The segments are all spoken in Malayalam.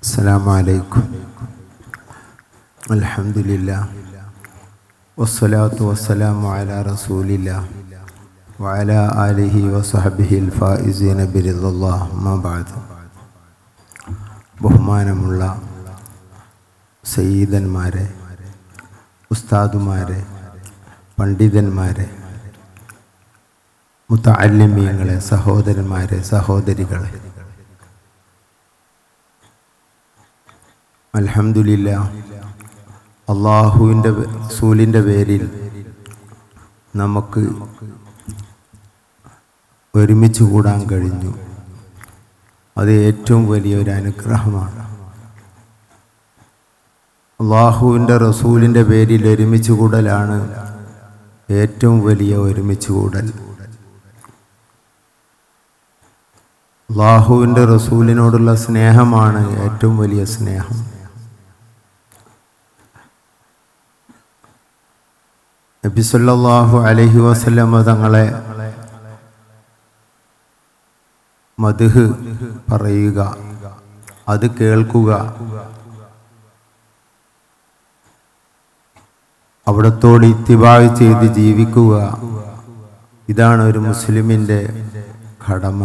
السلام عليكم الحمد لله والصلاة والسلام على رسول الله وعلى آله وصحبه الفائزين برضا الله ما بعد ബഹുമാനമുള്ള സയ്യിദന്മാരെ ഉസ്താദുമാരെ പണ്ഡിതന്മാരെ മുത്തല്ലിമീങ്ങളെ സഹോദരന്മാരെ സഹോദരികളെ അൽഹംദുലില്ല അള്ളാഹുവിൻ്റെ സൂലിൻ്റെ പേരിൽ നമുക്ക് ഒരുമിച്ച് കൂടാൻ കഴിഞ്ഞു അത് ഏറ്റവും വലിയൊരു അനുഗ്രഹമാണ് അള്ളാഹുവിൻ്റെ റസൂലിൻ്റെ പേരിൽ ഒരുമിച്ച് കൂടലാണ് ഏറ്റവും വലിയ ഒരുമിച്ച് കൂടൽ അള്ളാഹുവിൻ്റെ റസൂലിനോടുള്ള സ്നേഹമാണ് ഏറ്റവും വലിയ സ്നേഹം നബിസല്ലാഹു അലഹി വസ്ലമ തങ്ങളെ മധുഹ് പറയുക അത് കേൾക്കുക അവിടത്തോട് ഇത്തിബായ് ചെയ്ത് ജീവിക്കുക ഇതാണ് ഒരു മുസ്ലിമിൻ്റെ കടമ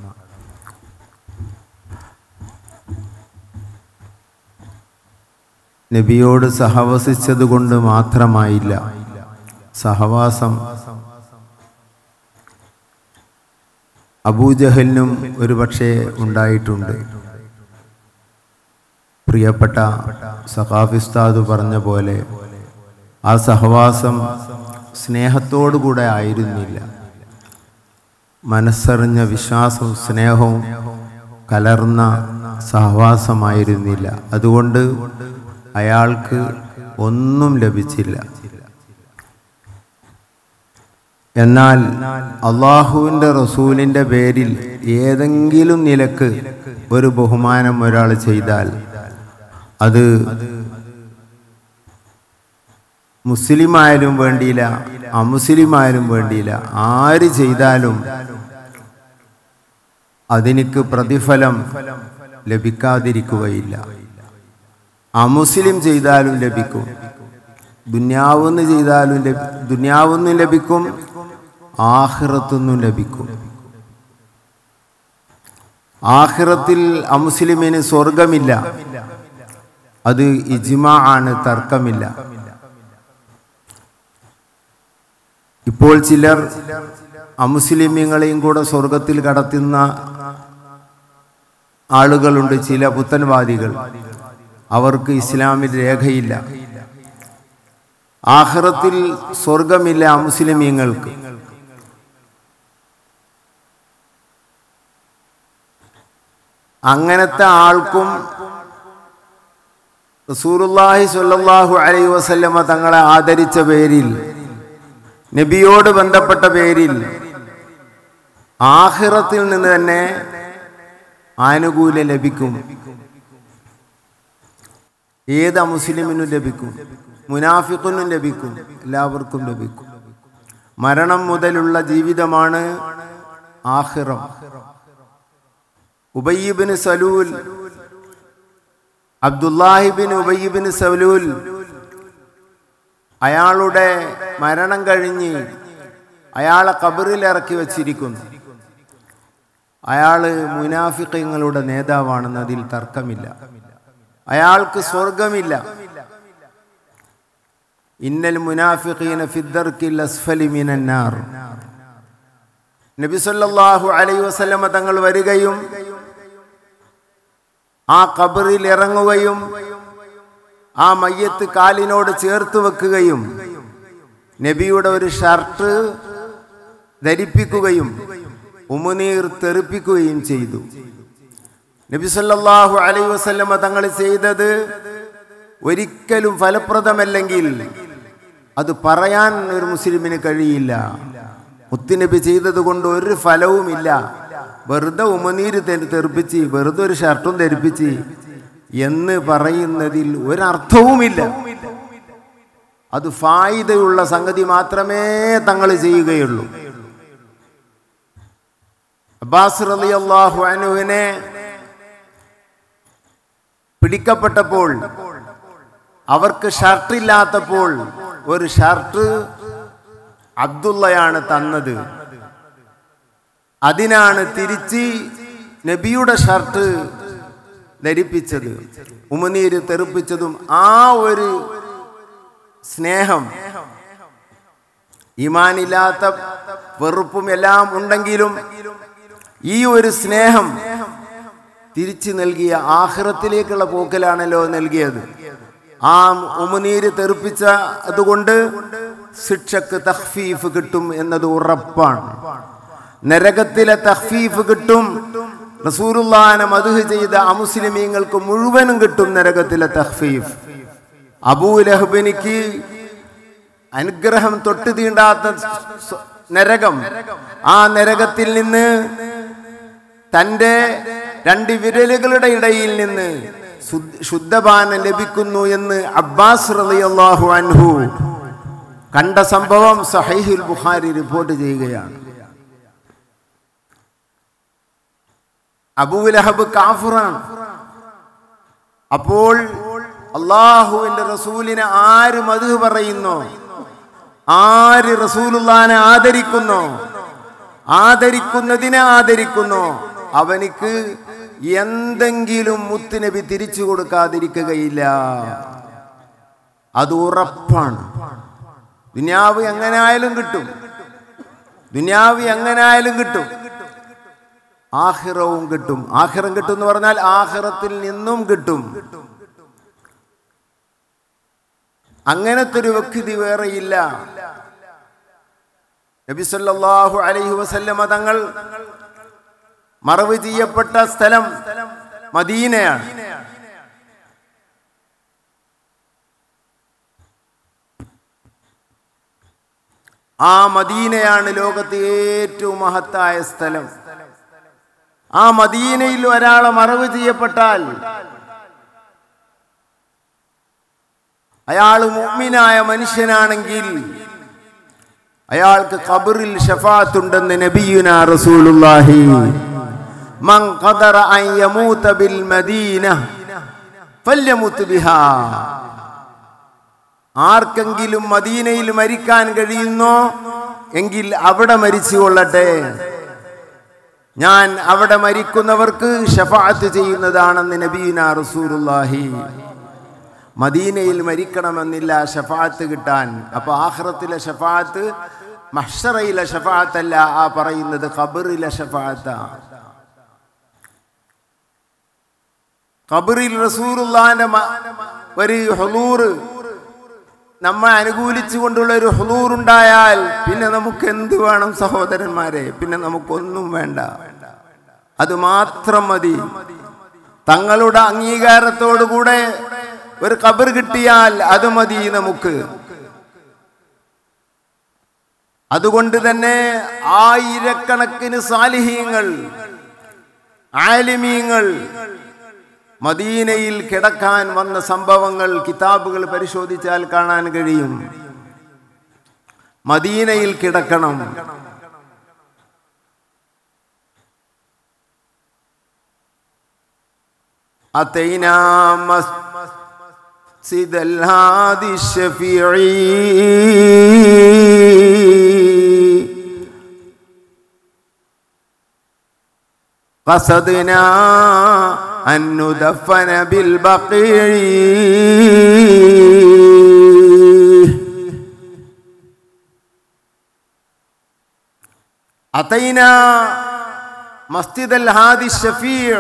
നബിയോട് സഹവസിച്ചത് കൊണ്ട് മാത്രമായില്ല സഹവാസം അബൂജഹലിനും ഒരു പക്ഷേ ഉണ്ടായിട്ടുണ്ട് പ്രിയപ്പെട്ട സഖാഫിസ്താദ് പറഞ്ഞ പോലെ ആ സഹവാസം സ്നേഹത്തോടുകൂടെ ആയിരുന്നില്ല മനസ്സറിഞ്ഞ വിശ്വാസവും സ്നേഹവും കലർന്ന സഹവാസമായിരുന്നില്ല അതുകൊണ്ട് അയാൾക്ക് ഒന്നും ലഭിച്ചില്ല എന്നാൽ അള്ളാഹുവിൻ്റെ റസൂലിൻ്റെ പേരിൽ ഏതെങ്കിലും നിലക്ക് ഒരു ബഹുമാനം ഒരാൾ ചെയ്താൽ അത് മുസ്ലിമായാലും വേണ്ടിയില്ല അമുസ്ലിമായാലും വേണ്ടിയില്ല ആര് ചെയ്താലും അതിനിക്ക് പ്രതിഫലം ലഭിക്കാതിരിക്കുകയില്ല അമുസ്ലിം ചെയ്താലും ലഭിക്കും ദുന്യാവുന്ന് ചെയ്താലും ദുന്യാവുന്നും ലഭിക്കും ആഹിറത്തുനിന്നും ലഭിക്കും ആഹിറത്തിൽ അമുസ്ലിമിന് സ്വർഗമില്ല അത് ഇജ്മ ആണ് തർക്കമില്ല ഇപ്പോൾ ചിലർ അമുസ്ലിമീങ്ങളെയും കൂടെ സ്വർഗത്തിൽ കടത്തുന്ന ആളുകളുണ്ട് ചില പുത്തൻവാദികൾ അവർക്ക് ഇസ്ലാമിൽ രേഖയില്ല ആഹ്റത്തിൽ സ്വർഗമില്ല അമുസ്ലിമീങ്ങൾക്ക് അങ്ങനത്തെ ആൾക്കും റസൂറുല്ലാഹി സ്വല്ലല്ലാഹു അലൈഹി വസല്ലമ തങ്ങളെ ആദരിച്ച പേരിൽ നബിയോട് ബന്ധപ്പെട്ട പേരിൽ ആഹിറത്തിൽ നിന്ന് തന്നെ ആനുകൂല്യം ലഭിക്കും ഏത് മുസ്ലിമിനും ലഭിക്കും മുനാഫിഖിനും ലഭിക്കും എല്ലാവർക്കും ലഭിക്കും മരണം മുതലുള്ള ജീവിതമാണ് ആഹിറം ഉബയ്യബിന് സലൂൽ അബ്ദുല്ലാഹിബിൻ ഉബയ്യബിന് സലൂൽ അയാളുടെ മരണം കഴിഞ്ഞ് അയാളെ കബറിൽ ഇറക്കി വച്ചിരിക്കുന്നു അയാള് മുനാഫിക്കങ്ങളുടെ നേതാവാണെന്ന് അതിൽ തർക്കമില്ല അയാൾക്ക് സ്വർഗമില്ല ഇന്നൽ മുനാഫിഖീന ഫിദ്ദർക്കിൽ അസ്ഫലി മിനന്നാർ നബി സല്ലല്ലാഹു അലൈഹി വസല്ലമ തങ്ങൾ വരികയും ആ കബറിൽ ഇറങ്ങുകയും ആ മയ്യത്ത് കാലിനോട് ചേർത്ത് വെക്കുകയും നബിയുടെ ഒരു ഷർട്ട് ധരിപ്പിക്കുകയും ഉമുനീർ തെറിപ്പിക്കുകയും ചെയ്തു നബി സല്ലല്ലാഹു അലൈഹി വസല്ലമ തങ്ങൾ ചെയ്തത് ഒരിക്കലും ഫലപ്രദമല്ലെങ്കിൽ അത് പറയാൻ ഒരു മുസ്ലിമിന് കഴിയില്ല മുത്തുനബി ചെയ്തത് കൊണ്ട് ഒരു ഫലവുമില്ല വെറുതെ ഉമനീര് തെറിപ്പിച്ച് വെറുതെ ഒരു ഷർട്ടും ധരിപ്പിച്ച് എന്ന് പറയുന്നതിൽ ഒരർത്ഥവുമില്ല അത് ഫായിദയുള്ള സംഗതി മാത്രമേ തങ്ങൾ ചെയ്യുകയുള്ളൂ അബ്ബാസ് റളിയല്ലാഹു അൻഹുവിനെ പിടിക്കപ്പെട്ടപ്പോൾ അവർക്ക് ഷർട്ടില്ലാത്തപ്പോൾ ഒരു ഷർട്ട് അബ്ദുള്ളയാണ് തന്നത് അതിനാണ് തിരിച്ച് നബിയുടെ ഷർട്ട് ധരിപ്പിച്ചത് ഉമനീര് തെറിപ്പിച്ചതും ആ ഒരു സ്നേഹം ഈമാനില്ലാത്ത വെറുപ്പും എല്ലാം ഉണ്ടെങ്കിലും ഈ ഒരു സ്നേഹം തിരിച്ചു നൽകിയ ആഹ്റത്തിലേക്കുള്ള പോക്കലാണല്ലോ നൽകിയത് ആ ഉമുനീര് തെറിപ്പിച്ച അതുകൊണ്ട് ശിക്ഷക്ക് തഹ്ഫീഫ് കിട്ടും എന്നത് ഉറപ്പാണ് നരകത്തിലെ തഹ്ഫീഫ് കിട്ടും റസൂറുല്ലാനെ മധുഹ് ചെയ്ത അമുസ്ലിമീങ്ങൾക്ക് മുഴുവനും കിട്ടും നരകത്തിലെ തഹ്ഫീഫ് അബൂലഹബിനിക്ക് അനുഗ്രഹം തൊട്ട് തീണ്ടാത്ത സ്വ- നരകം ആ നരകത്തിൽ നിന്ന് തൻ്റെ രണ്ട് വിരലുകളുടെ ഇടയിൽ നിന്ന് ശുദ്ധ- ശുദ്ധപാനം ലഭിക്കുന്നു എന്ന് അബ്ബാസ് റളിയല്ലാഹു അൻഹു കണ്ട സംഭവം സഹീഹുൽ ബുഖാരി റിപ്പോർട്ട് ചെയ്യുകയാണ് അബൂലഹബ് കാഫിറാണ് അപ്പോൾ അള്ളാഹുവിന്റെ റസൂലിനെ ആര് മധു പറയുന്നോ ആര് റസൂലുള്ളാനെ ആദരിക്കുന്നോ ആദരിക്കുന്നതിനെ ആദരിക്കുന്നോ അവനിക്ക് എന്തെങ്കിലും മുത്തുനബി തിരിച്ചു കൊടുക്കാതിരിക്കുകയില്ല അത് ഉറപ്പാണ് ദുനിയാവ് എങ്ങനെ ആയാലും കിട്ടും ദുനിയാവ് എങ്ങനെ ആയാലും കിട്ടും ആഹിറവും കിട്ടും ആഹിറം കിട്ടും എന്ന് പറഞ്ഞാൽ ആഹിറത്തിൽ നിന്നും കിട്ടും അങ്ങനത്തെ ഒരു വ്യക്തി വേറെയില്ല നബി സല്ലല്ലാഹു അലൈഹി വസല്ലമ തങ്ങൾ മറവ് ചെയ്യപ്പെട്ട സ്ഥലം മദീനയാണ് ആ മദീനയാണ് ലോകത്തെ ഏറ്റവും മഹത്തായ സ്ഥലം ആ മദീനയിൽ ഒരാളെ മറവ് ചെയ്യപ്പെട്ടാൽ അയാൾ മുഅ്മിനായ മനുഷ്യനാണെങ്കിൽ അയാൾക്ക് ഖബറിൽ ഷഫാത്തുണ്ടെന്ന് നബിയുന റസൂലുള്ളാഹി മൻ ഖദറ അൻ യമൂത ബിൽ മദീന ഫല്യമുത് ബിഹാ ആർക്കെങ്കിലും മദീനയിൽ മരിക്കാൻ കഴിയുന്നോ എങ്കിൽ അവിടെ മരിച്ചു കൊള്ളട്ടെ ഞാൻ അവിടെ മരിക്കുന്നവർക്ക് ഷഫാത്ത് ചെയ്യുന്നതാണെന്ന് നബീന റസൂലുള്ളാഹി മദീനയിൽ മരിക്കണമെന്നില്ല ഷഫാത്ത് കിട്ടാൻ അപ്പൊ ആഖിറത്തിലെ ഷഫാത്ത് മഹ്ഷറയിലെ ഷഫാത്തല്ല ആ പറയുന്നത് ഖബറിലെ ഷഫാത്ത ഖബറിൽ റസൂറുല്ലാന്റെ ഒരു ഹുലൂറ് നമ്മെ അനുകൂലിച്ചു കൊണ്ടുള്ള ഒരു ഹുലൂർ ഉണ്ടായാൽ പിന്നെ നമുക്ക് എന്ത് വേണം സഹോദരന്മാരെ പിന്നെ നമുക്കൊന്നും വേണ്ട അത് മാത്രം മതി തങ്ങളുടെ അംഗീകാരത്തോടുകൂടെ ഒരു കബർ കിട്ടിയാൽ അത് മതി നമുക്ക് അതുകൊണ്ട് തന്നെ ആയിരക്കണക്കിന് സാലിഹീങ്ങൾ ആലിമീങ്ങൾ മദീനയിൽ കിടക്കാൻ വന്ന സംഭവങ്ങൾ കിതാബുകൾ പരിശോധിച്ചാൽ കാണാൻ കഴിയും മദീനയിൽ കിടക്കണം أتينا مسجد الهادي الشفيعي قصدنا أن ندفن بالبقيع أتينا مسجد الهادي الشفيع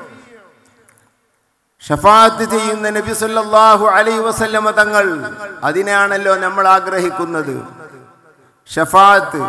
ഷഫാത്ത് ചെയ്യുന്ന നബി സല്ലല്ലാഹു അലൈഹി വസല്ലമ തങ്ങൾ അതിനെയാണല്ലോ നമ്മൾ ആഗ്രഹിക്കുന്നത് ഷഫാത്ത്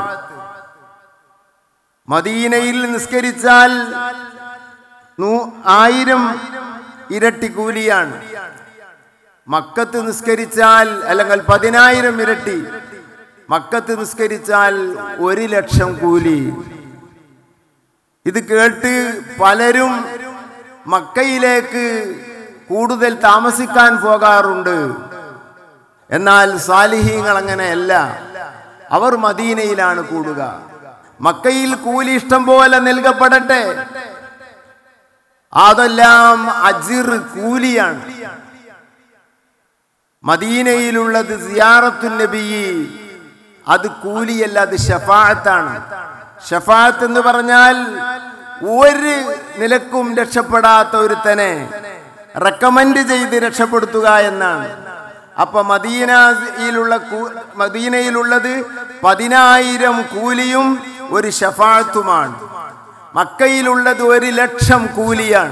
മദീനയിൽ നിസ്കരിച്ചാൽ നൂ- ആയിരം ഇരട്ടി കൂലിയാണ് മക്കത്ത് നിസ്കരിച്ചാൽ അല്ലെങ്കിൽ പതിനായിരം ഇരട്ടി മക്കത്ത് നിസ്കരിച്ചാൽ ഒരു ലക്ഷം കൂലി ഇത് കേട്ട് പലരും മക്കയിലേക്ക് കൂടുതൽ താമസിക്കാൻ പോകാറുണ്ട് എന്നാൽ സാലിഹീങ്ങൾ അങ്ങനെയല്ല അവർ മദീനയിലാണ് കൂടുക മക്കയിൽ കൂലി ഇഷ്ടം പോലെ നൽകപ്പെടട്ടെ അതെല്ലാം അജിർ കൂലിയാണ് മദീനയിലുള്ളത് സിയാറത്തു നബി അത് കൂലിയല്ല അത് ഷഫാഅത്താണ് ഷഫാഅത്ത് എന്ന് പറഞ്ഞാൽ ഒരു നിലക്കും രക്ഷപ്പെടാത്ത ഒരുത്തനെ റെക്കമെൻഡ് ചെയ്ത് രക്ഷപ്പെടുത്തുക എന്നാണ് അപ്പൊ മദീനയിലുള്ള കൂ- മദീനയിലുള്ളത് പതിനായിരം കൂലിയും ഒരു ഷഫാഅത്തുമാണ് മക്കയിലുള്ളത് ഒരു ലക്ഷം കൂലിയാണ്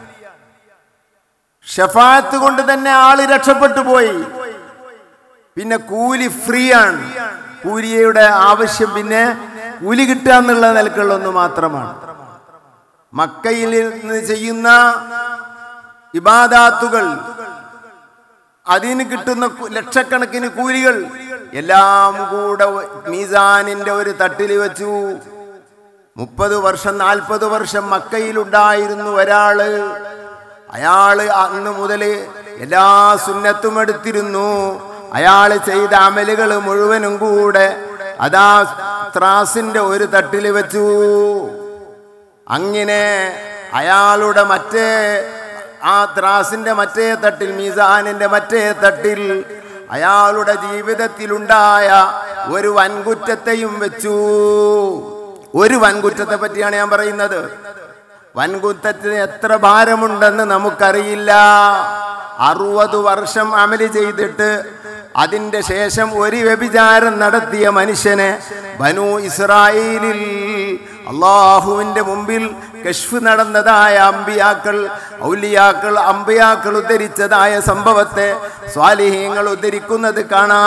ഷഫാത്ത് കൊണ്ട് തന്നെ ആള് രക്ഷപ്പെട്ടു പോയി പിന്നെ കൂലി ഫ്രീ ആണ് കൂലിയുടെ ആവശ്യം പിന്നെ കൂലി കിട്ടുക എന്നുള്ള നിലക്കുള്ള ഒന്ന് മാത്രമാണ് മക്കയിൽ നിന്ന് ചെയ്യുന്ന ഇബാദാത്തുകൾ അതിന് കിട്ടുന്ന കു- ലക്ഷക്കണക്കിന് കൂലികൾ എല്ലാം കൂടെ മീസാനിന്റെ ഒരു തട്ടിൽ വെച്ചു മുപ്പത് വർഷം നാൽപ്പത് വർഷം മക്കയിലുണ്ടായിരുന്നു ഒരാള് അയാള് അന്ന് മുതൽ എല്ലാ സുന്നത്തും എടുത്തിരുന്നു അയാൾ ചെയ്ത അമലുകൾ മുഴുവനും കൂടെ അതാ ത്രാസിന്റെ ഒരു തട്ടിൽ വെച്ചു അങ്ങനെ അയാളുടെ മറ്റേ ആ ത്രാസിന്റെ മറ്റേ തട്ടിൽ മീസാനിന്റെ മറ്റേ തട്ടിൽ അയാളുടെ ജീവിതത്തിലുണ്ടായ ഒരു വൻകുറ്റത്തെയും വെച്ചു ഒരു വൻകുറ്റത്തെ പറ്റിയാണ് ഞാൻ പറയുന്നത് വൻകുറ്റത്തിന് എത്ര ഭാരമുണ്ടെന്ന് നമുക്കറിയില്ല അറുപത് വർഷം അമല് ചെയ്തിട്ട് അതിന്റെ ശേഷം ഒരു വ്യഭിചാരം നടത്തിയ മനുഷ്യനെ ബനു ഇസ്രായേലിൽ അള്ളാഹുവിന്റെ മുമ്പിൽ കഷ്ഫ് നടന്നതായ അമ്പിയാക്കൾ ഔലിയാക്കൾ അമ്പിയാക്കൾ ഉദ്ധരിച്ചതായ സംഭവത്തെ സ്വാലിഹ്യങ്ങൾ ഉദ്ധരിക്കുന്നത്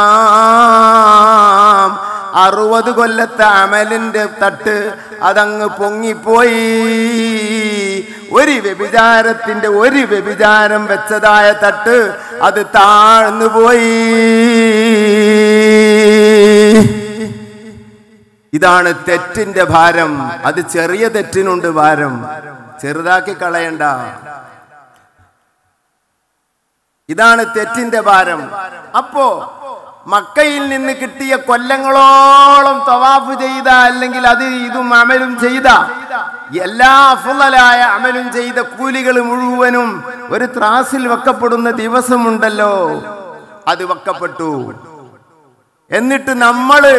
കാണാം അറുപത് കൊല്ലത്തെ അമലിന്റെ തട്ട് അതങ്ങ് പൊങ്ങിപ്പോയി ഒരു വ്യഭിചാരത്തിന്റെ ഒരു വ്യഭിചാരം വെച്ചതായ തട്ട് അത് താഴ്ന്നു പോയി ഇതാണ് തെറ്റിന്റെ ഭാരം അത് ചെറിയ തെറ്റിനുണ്ട് ഭാരം ചെറുതാക്കി കളയണ്ട ഇതാണ് തെറ്റിന്റെ ഭാരം അപ്പോ മക്കയിൽ നിന്ന് കിട്ടിയ കൊല്ലങ്ങളോളം തവാഫ് ചെയ്ത അല്ലെങ്കിൽ അത് ഇതും അമലും ചെയ്ത എല്ലാ അഫുലായ അമലും ചെയ്ത കൂലികൾ മുഴുവനും ഒരു ത്രാസിൽ വെക്കപ്പെടുന്ന ദിവസമുണ്ടല്ലോ അത് വെക്കപ്പെട്ടു എന്നിട്ട് നമ്മള്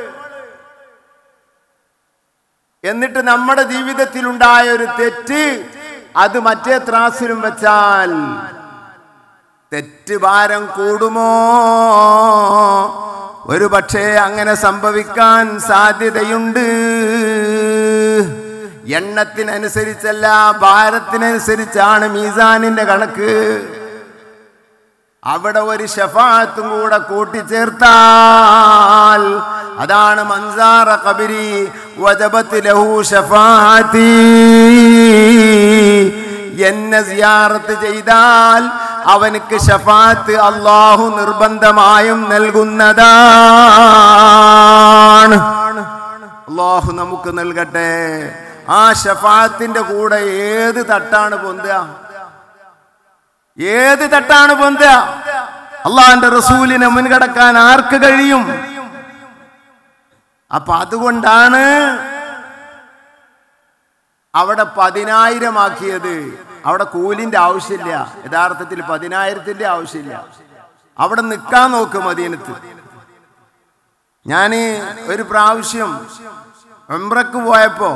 എന്നിട്ട് നമ്മുടെ ജീവിതത്തിലുണ്ടായ ഒരു തെറ്റ് അത് മറ്റേ ത്രാസിലും വെച്ചാൽ തെറ്റ് ഭാരം കൂടുമോ ഒരു പക്ഷേ അങ്ങനെ സംഭവിക്കാൻ സാധ്യതയുണ്ട് എണ്ണത്തിനനുസരിച്ചല്ല ഭാരത്തിനനുസരിച്ചാണ് മീസാനിന്റെ കണക്ക് അവിടെ ഒരു ഷഫാത്തും കൂടെ കൂട്ടിച്ചേർത്താൽ അതാണ് മൻസാറ കബരി വജബത്ത് ലഹു ഷഫാത്തി എന്നെ സിയാറത്ത് ചെയ്താൽ അവനക്ക് ഷഫാത്ത് അള്ളാഹു നിർബന്ധമായും നൽകുന്നതാണ് അള്ളാഹു നമുക്ക് നൽകട്ടെ ആ ഷഫാത്തിന്റെ കൂടെ ഏത് തട്ടാണ് പൊന്തുക ഏത് തട്ടാണ് പൊന്തുക അള്ളാഹിന്റെ റസൂലിനെ മുൻകടക്കാൻ ആർക്ക് കഴിയും അപ്പൊ അതുകൊണ്ടാണ് അവിടെ പതിനായിരം ആക്കിയത് അവിടെ കൂലിന്റെ ആവശ്യമില്ല യഥാർത്ഥത്തിൽ പതിനായിരത്തിന്റെ ആവശ്യമില്ല അവിടെ നിൽക്കാൻ നോക്ക് മദീനത്ത് ഞാൻ ഒരു പ്രാവശ്യം എംബ്രക്ക് പോയപ്പോ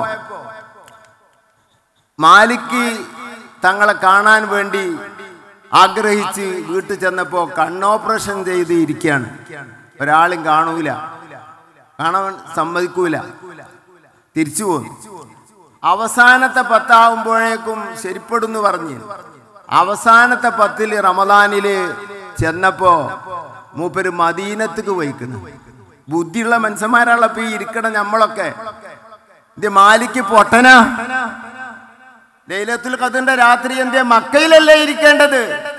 മാലിക്ക് തങ്ങളെ കാണാൻ വേണ്ടി ആഗ്രഹിച്ച് വീട്ടിൽ ചെന്നപ്പോ കണ്ണോപ്പറേഷൻ ചെയ്ത് ഇരിക്കുകയാണ് ഒരാളും കാണൂല കാണാൻ സമ്മതിക്കൂല തിരിച്ചു പോന്നു അവസാനത്തെ പത്താവുമ്പോഴേക്കും ശരിപ്പെടുന്നു പറഞ്ഞ് അവസാനത്തെ പത്തില് റമദാനില് ചെന്നപ്പോ മൂപ്പര് മദീനത്തേക്ക് വഹിക്കുന്നു ബുദ്ധിയുള്ള മനുഷ്യന്മാരാണല്ലോ ഇപ്പൊ ഈ ഇരിക്കണം നമ്മളൊക്കെ ഇത് മാലിക്ക് പൊട്ടനാ ലൈലത്തുൽ ഖദറിന്റെ രാത്രി എന്തേ മക്കയിലല്ലേ ഇരിക്കേണ്ടത്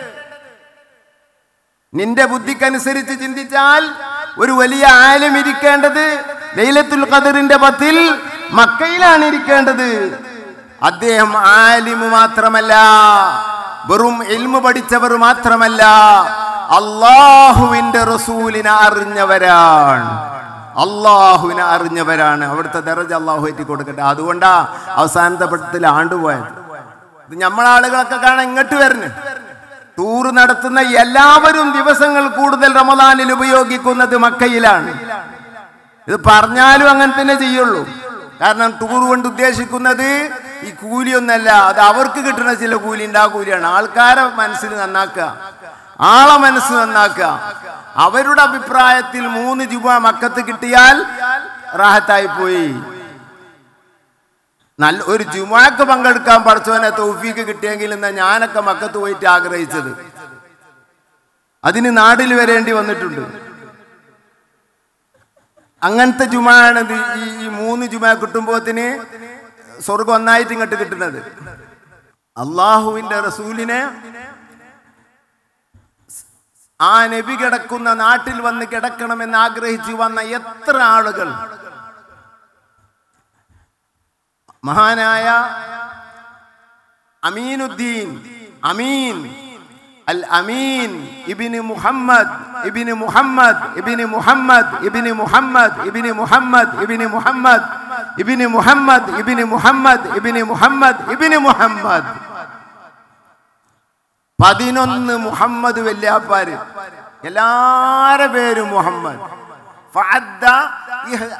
നിന്റെ ബുദ്ധിക്കനുസരിച്ച് ചിന്തിച്ചാൽ ഒരു വലിയ ആലം ഇരിക്കേണ്ടത് ലൈലത്തുൽ ഖദറിന്റെ പത്തിൽ മക്കയിലാണ് ഇരിക്കേണ്ടത് അദ്ദേഹം ആലിമ് മാത്രമല്ല വെറും എൽമു പഠിച്ചവർ മാത്രമല്ല അള്ളാഹുവിന്റെ റസൂലിനെ അറിഞ്ഞവരാണ് അള്ളാഹുവിനെ അറിഞ്ഞവരാണ് അവിടുത്തെ ദറജ അള്ളാഹു എത്തി കൊടുക്കട്ടെ അതുകൊണ്ടാ അവസാനത്തെ പട്ടത്തിൽ ആണ്ടുപോയത് ഇത് നമ്മളാളുകളൊക്കെ കാണാൻ ഇങ്ങോട്ട് വരുന്നു ടൂർ നടത്തുന്ന എല്ലാവരും ദിവസങ്ങൾ കൂടുതൽ റമദാനിൽ ഉപയോഗിക്കുന്നത് മക്കയിലാണ് ഇത് പറഞ്ഞാലും അങ്ങനെ തന്നെ ചെയ്യുള്ളൂ കാരണം ടൂർ കൊണ്ട് ഉദ്ദേശിക്കുന്നത് ഈ കൂലിയൊന്നല്ല അത് അവർക്ക് കിട്ടുന്ന ചില കൂലി ഉണ്ട് ആ കൂലിയാണ് ആൾക്കാരെ മനസ്സിൽ നന്നാക്കുക ആളെ മനസ്സ് നന്നാക്കുക അവരുടെ അഭിപ്രായത്തിൽ മൂന്ന് രൂപ മക്കത്ത് കിട്ടിയാൽ റാഹത്തായി പോയി നല്ല ഒരു ജുമാക്ക് പങ്കെടുക്കാൻ പഠിച്ചവനെ തൗഫീക്ക് കിട്ടിയെങ്കിൽ എന്നാ ഞാനൊക്കെ മക്കത്ത് പോയിട്ട് ആഗ്രഹിച്ചത് അതിന് നാട്ടിൽ വരേണ്ടി വന്നിട്ടുണ്ട് അങ്ങനത്തെ ജുമാണ് ഇത് ഈ ഈ മൂന്ന് ജുമ കിട്ടുമ്പോത്തിന് സ്വർഗം ഒന്നായിട്ട് ഇങ്ങോട്ട് കിട്ടുന്നത് അള്ളാഹുവിന്റെ റസൂലിനെ ആ നബി കിടക്കുന്ന നാട്ടിൽ വന്ന് കിടക്കണമെന്ന് ആഗ്രഹിച്ചു വന്ന എത്ര ആളുകൾ മഹാനായ അമീനുദ്ദീൻ അമീൻ അൽ അമീൻ ഇബിന് മുഹമ്മദ് ഇബിന് മുഹമ്മദ് ഇബിന് മുഹമ്മദ് ഇബിന് മുഹമ്മദ് ഇബിന് മുഹമ്മദ് ഇബിന് മുഹമ്മദ് ഇബിന് മുഹമ്മദ് ഇബിന് മുഹമ്മദ് ഇബിന് മുഹമ്മദ് ഇബിന് മുഹമ്മദ് പതിനൊന്ന് മുഹമ്മദ് വല്യാപ്പാര് എല്ലാരെ പേരും മുഹമ്മദ് ഫഅദ്ദ ഇഹ്-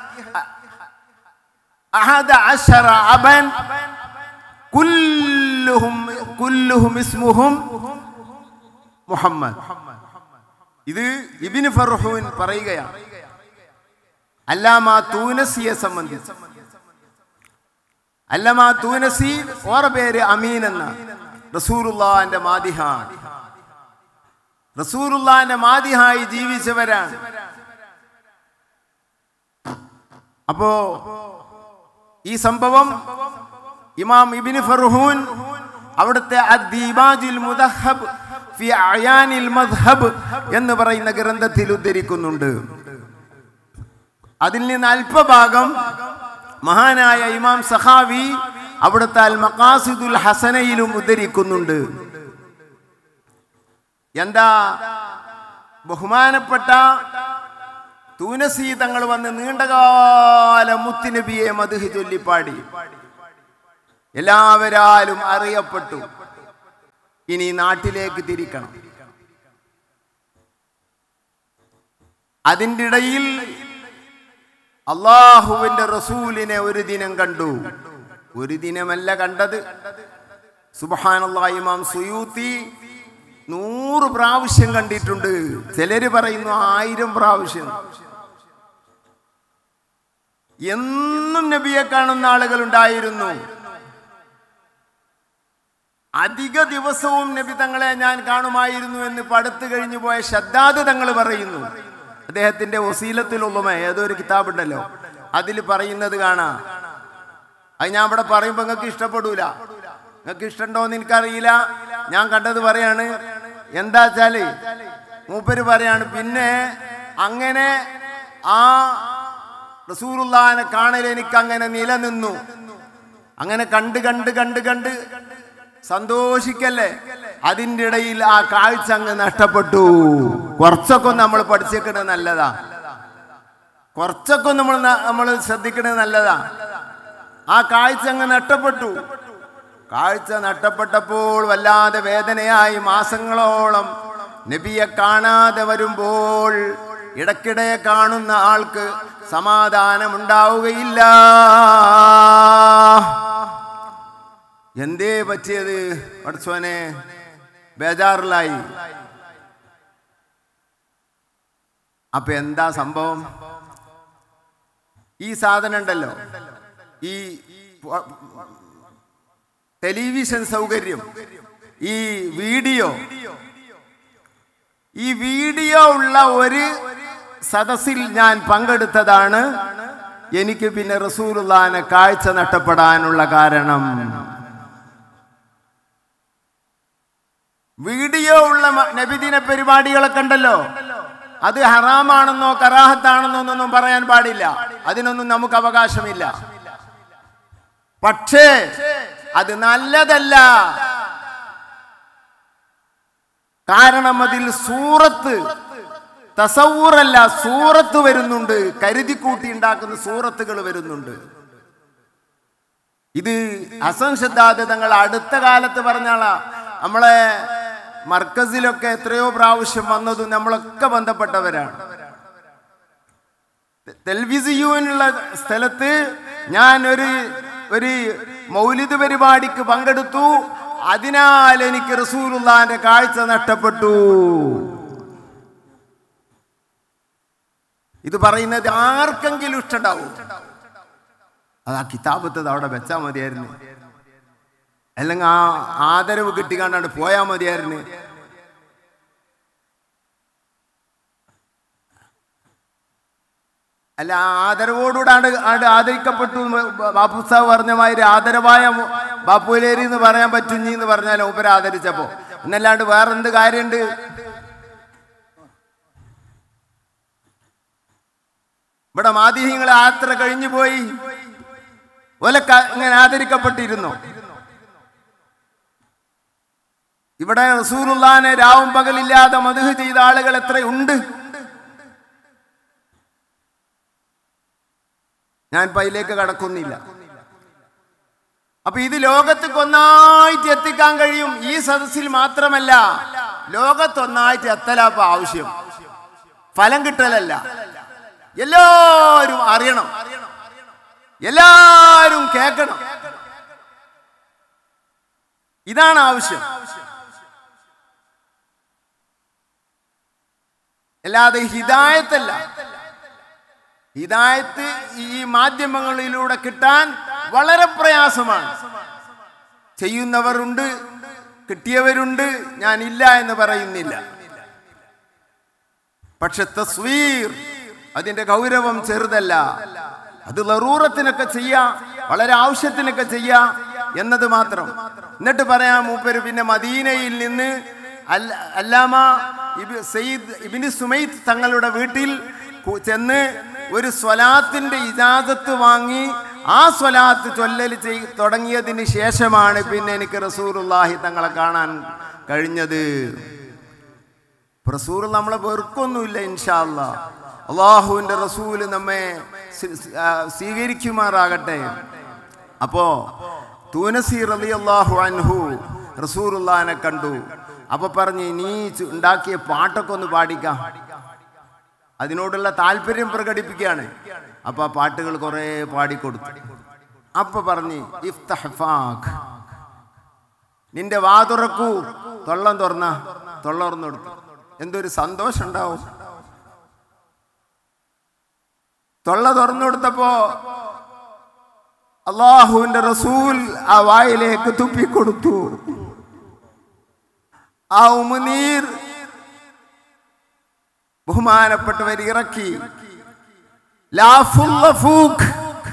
أحد عشر أبا كلهم كلهم اسمهم മുഹമ്മദ് ഇത് ഇബിന് ഫർഹൂൻ പറയുകയാണ് അല്ലാമ തൂനസിയെ സംബന്ധിച്ച് അല്ലമ തൂനസി ഓറ പേര് അമീൻ എന്ന റസൂറുല്ലാന്റെ മാതിഹാണ് റസൂറുല്ലാന്റെ മാതിഹായി ജീവിച്ചവരാണ് അപ്പോ ഈ സംഭവം ഇമാം ഇബിന് ഫർഹൂൻ അവിടുത്തെ അദ്ദീബാജുൽ മുദഹബ് ഫി അയാനിൽ മദ്ഹബ് എന്ന് പറയുന്ന ഗ്രന്ഥത്തിൽ ഉദ്ധരിക്കുന്നുണ്ട് അതിൽ നിന്ന് അല്പഭാഗം മഹാനായ ഇമാം സഖാവി അവിടുത്തെ അൽ മഖാസിദുൽ ഹസനയിലും ഉദ്ധരിക്കുന്നുണ്ട് എന്താ ബഹുമാനപ്പെട്ട തൂനസി തങ്ങൾ വന്ന് നീണ്ടകാലം മുത്തുനബിയെ മധുഹി ചൊല്ലിപ്പാടി എല്ലാവരാലും അറിയപ്പെട്ടു ഇനി നാട്ടിലേക്ക് തിരിക്കണം അതിൻ്റെ ഇടയിൽ അള്ളാഹുവിന്റെ റസൂലിനെ ഒരു ദിനം കണ്ടു ഒരു ദിനമല്ല കണ്ടത് സുബഹാനല്ലാ ഇമാം സുയൂത്തി നൂറ് പ്രാവശ്യം കണ്ടിട്ടുണ്ട് ചിലര് പറയുന്നു ആയിരം പ്രാവശ്യം എന്നും നബിയെ കാണുന്ന ആളുകൾ ഉണ്ടായിരുന്നു അധിക ദിവസവും നബി തങ്ങളെ ഞാൻ കാണുമായിരുന്നു എന്ന് പടുത്തു കഴിഞ്ഞു പോയ ശദ്ദാദ് തങ്ങൾ പറയുന്നു അദ്ദേഹത്തിന്റെ ഒസീലത്തിലുള്ളമ ഏതോ ഒരു കിതാബുണ്ടല്ലോ അതിൽ പറയുന്നത് കാണാം അത് ഞാൻ ഇവിടെ പറയുമ്പോ നിങ്ങൾക്ക് ഇഷ്ടപ്പെടൂല നിങ്ങൾക്ക് ഇഷ്ടമുണ്ടോന്ന് എനിക്കറിയില്ല ഞാൻ കണ്ടത് പറയാണ് എന്താ വെച്ചാല് മൂപ്പര് പറയാണ് പിന്നെ അങ്ങനെ ആ റസൂറുല്ലാനെ കാണൽ എനിക്ക് അങ്ങനെ നിലനിന്നു അങ്ങനെ കണ്ട് കണ്ട് കണ്ട് കണ്ട് സന്തോഷിക്കല്ലേ അതിൻ്റെ ഇടയിൽ ആ കാഴ്ച അങ്ങ് നഷ്ടപ്പെട്ടു കുറച്ചൊക്കെ ഒന്ന് നമ്മൾ പഠിച്ചേക്കണത് നല്ലതാ കുറച്ചൊക്കെ ഒന്ന് നമ്മൾ നമ്മൾ ശ്രദ്ധിക്കണത് നല്ലതാ ആ കാഴ്ച അങ്ങ് നഷ്ടപ്പെട്ടു കാഴ്ച നഷ്ടപ്പെട്ടപ്പോൾ വല്ലാതെ വേദനയായി മാസങ്ങളോളം നബിയെ കാണാതെ വരുമ്പോൾ ഇടയ്ക്കിടെ കാണുന്ന ആൾക്ക് സമാധാനമുണ്ടാവുകയില്ല എന്തേ പറ്റിയത് പഠിച്ചോനെ ബേജാറിലായി അപ്പൊ എന്താ സംഭവം ഈ സാധനം ഉണ്ടല്ലോ ഈ പ- ടെലിവിഷൻ സൗകര്യം ഈ വീഡിയോ ഈ വീഡിയോ ഉള്ള ഒരു സദസ്സിൽ ഞാൻ പങ്കെടുത്തതാണ് എനിക്ക് പിന്നെ റസൂലുള്ളാനെ കാഴ്ച നഷ്ടപ്പെടാനുള്ള കാരണം വീഡിയോ ഉള്ള മ- നബിദിന പരിപാടികളൊക്കെ ഉണ്ടല്ലോ അത് ഹറാമാണെന്നോ കറാഹത്താണെന്നോ ഒന്നും പറയാൻ പാടില്ല അതിനൊന്നും നമുക്ക് അവകാശമില്ല പക്ഷേ അത് നല്ലതല്ല കാരണം അതിൽ സൂറത്ത് തസവൂറല്ല സൂറത്ത് വരുന്നുണ്ട് കരുതിക്കൂട്ടി ഉണ്ടാക്കുന്ന സൂറത്തുകൾ വരുന്നുണ്ട് ഇത് ഹസൻ ഷദ്ദാദ് തങ്ങൾ അടുത്ത കാലത്ത് പറഞ്ഞാളാ നമ്മളെ മർക്കസിലൊക്കെ എത്രയോ പ്രാവശ്യം വന്നതും നമ്മളൊക്കെ ബന്ധപ്പെട്ടവരാണ് തെൽവിസിയുവിനുള്ള സ്ഥലത്ത് ഞാൻ ഒരു ഒരു മൗലിദ് പരിപാടിക്ക് പങ്കെടുത്തു അതിനാൽ എനിക്ക് റസൂലുള്ളാന്റെ കാഴ്ച നഷ്ടപ്പെട്ടു ഇത് പറയുന്നത് ആർക്കെങ്കിലും ഇഷ്ടണ്ടാവും അത് ആ കിതാബത്ത് അവിടെ വെച്ചാൽ മതിയായിരുന്നു അല്ലെങ്കിൽ ആ ആദരവ് കിട്ടിക്കാണ്ടാണ് പോയാൽ മതിയായിരുന്നു അല്ല ആ ആദരവോടുകൂടാണ്ട് ആണ്ട് ആദരിക്കപ്പെട്ടു എന്ന് ബാപ്പു സാഹ് പറഞ്ഞ മാതിരി ആദരവായ മു- ബാപ്പുലേരി എന്ന് പറയാൻ പറ്റുഞ്ഞി എന്ന് പറഞ്ഞാൽ ഉപര ആദരിച്ചപ്പോ എന്നല്ലാണ്ട് വേറെന്ത് കാര്യമുണ്ട് ഇവിടെ മാതിഹ്യങ്ങൾ യാത്ര കഴിഞ്ഞു പോയി ഒലക്ക ഇങ്ങനെ ആദരിക്കപ്പെട്ടിരുന്നു ഇവിടെ റസൂലുള്ളാനെ രാവും പകലില്ലാതെ മധുഹ് ചെയ്ത ആളുകൾ എത്രയുണ്ട് ഞാൻ ഇപ്പൊ അതിലേക്ക് കടക്കുന്നില്ല അപ്പൊ ഇത് ലോകത്തേക്ക് ഒന്നായിട്ട് എത്തിക്കാൻ കഴിയും ഈ സദസ്സിൽ മാത്രമല്ല ലോകത്തൊന്നായിട്ട് എത്തലാപ്പ ആവശ്യം ഫലം കിട്ടലല്ല എല്ലാവരും അറിയണം എല്ലാവരും കേൾക്കണം ഇതാണ് ആവശ്യം അല്ലാതെ ഹിദായത്തല്ല ഹിദായത്ത് ഈ മാധ്യമങ്ങളിലൂടെ കിട്ടാൻ വളരെ പ്രയാസമാണ് ചെയ്യുന്നവരുണ്ട് കിട്ടിയവരുണ്ട് ഞാൻ ഇല്ല എന്ന് പറയുന്നില്ല പക്ഷെ തസ്വീർ അതിന്റെ ഗൗരവം ചെറുതല്ല അത് ലറൂറത്തിനൊക്കെ ചെയ്യാം വളരെ ആവശ്യത്തിനൊക്കെ ചെയ്യാം എന്നത് മാത്രം എന്നിട്ട് പറയാം മൂപ്പര് പിന്നെ മദീനയിൽ നിന്ന് അല്ല- അല്ലാമ ഇബ് സയ്യിദ് ഇബിന് സുമൈത്ത് തങ്ങളുടെ വീട്ടിൽ കു- ചെന്ന് ഒരു സ്വലാത്തിന്റെ ഇജാസത്ത് വാങ്ങി ആ സ്വലാത്ത് ചൊല്ലൽ ചെയ് തുടങ്ങിയതിന് ശേഷമാണ് പിന്നെ എനിക്ക് റസൂറുല്ലാഹി തങ്ങളെ കാണാൻ കഴിഞ്ഞത് റസൂൽ നമ്മളെ വെറുക്കൊന്നുമില്ല ഇൻഷാല്ല അള്ളാഹുവിന്റെ റസൂല് നമ്മെ സ്വീ- ആ, സ്വീകരിക്കുമാറാകട്ടെ അപ്പോ തൂനസി റലി അള്ളാഹു അൻഹു റസൂറുല്ലാനെ കണ്ടു അപ്പൊ പറഞ്ഞ് നീ ചു- ഉണ്ടാക്കിയ പാട്ടൊക്കെ ഒന്ന് പാടിക്കാം അതിനോടുള്ള താല്പര്യം പ്രകടിപ്പിക്കുകയാണ് അപ്പൊ ആ പാട്ടുകൾ കുറെ പാടിക്കൊടുത്തു അപ്പൊ പറഞ്ഞ് ഇഫ്തഹ്ഫാഖ് നിന്റെ വാ തുറക്കൂ തൊള്ളം തുറന്ന തൊള്ള തുറന്നു കൊടുത്തു എന്തൊരു സന്തോഷം ഉണ്ടാവും തൊള്ള തുറന്നു കൊടുത്തപ്പോ അള്ളാഹുവിന്റെ റസൂൽ ആ വായിലേക്ക് തുപ്പിക്കൊടുത്തു ആ ഉമുനീർ ബഹുമാനപ്പെട്ടവർ ഇറക്കി ലാഫുൽ ലഫൂഖ്.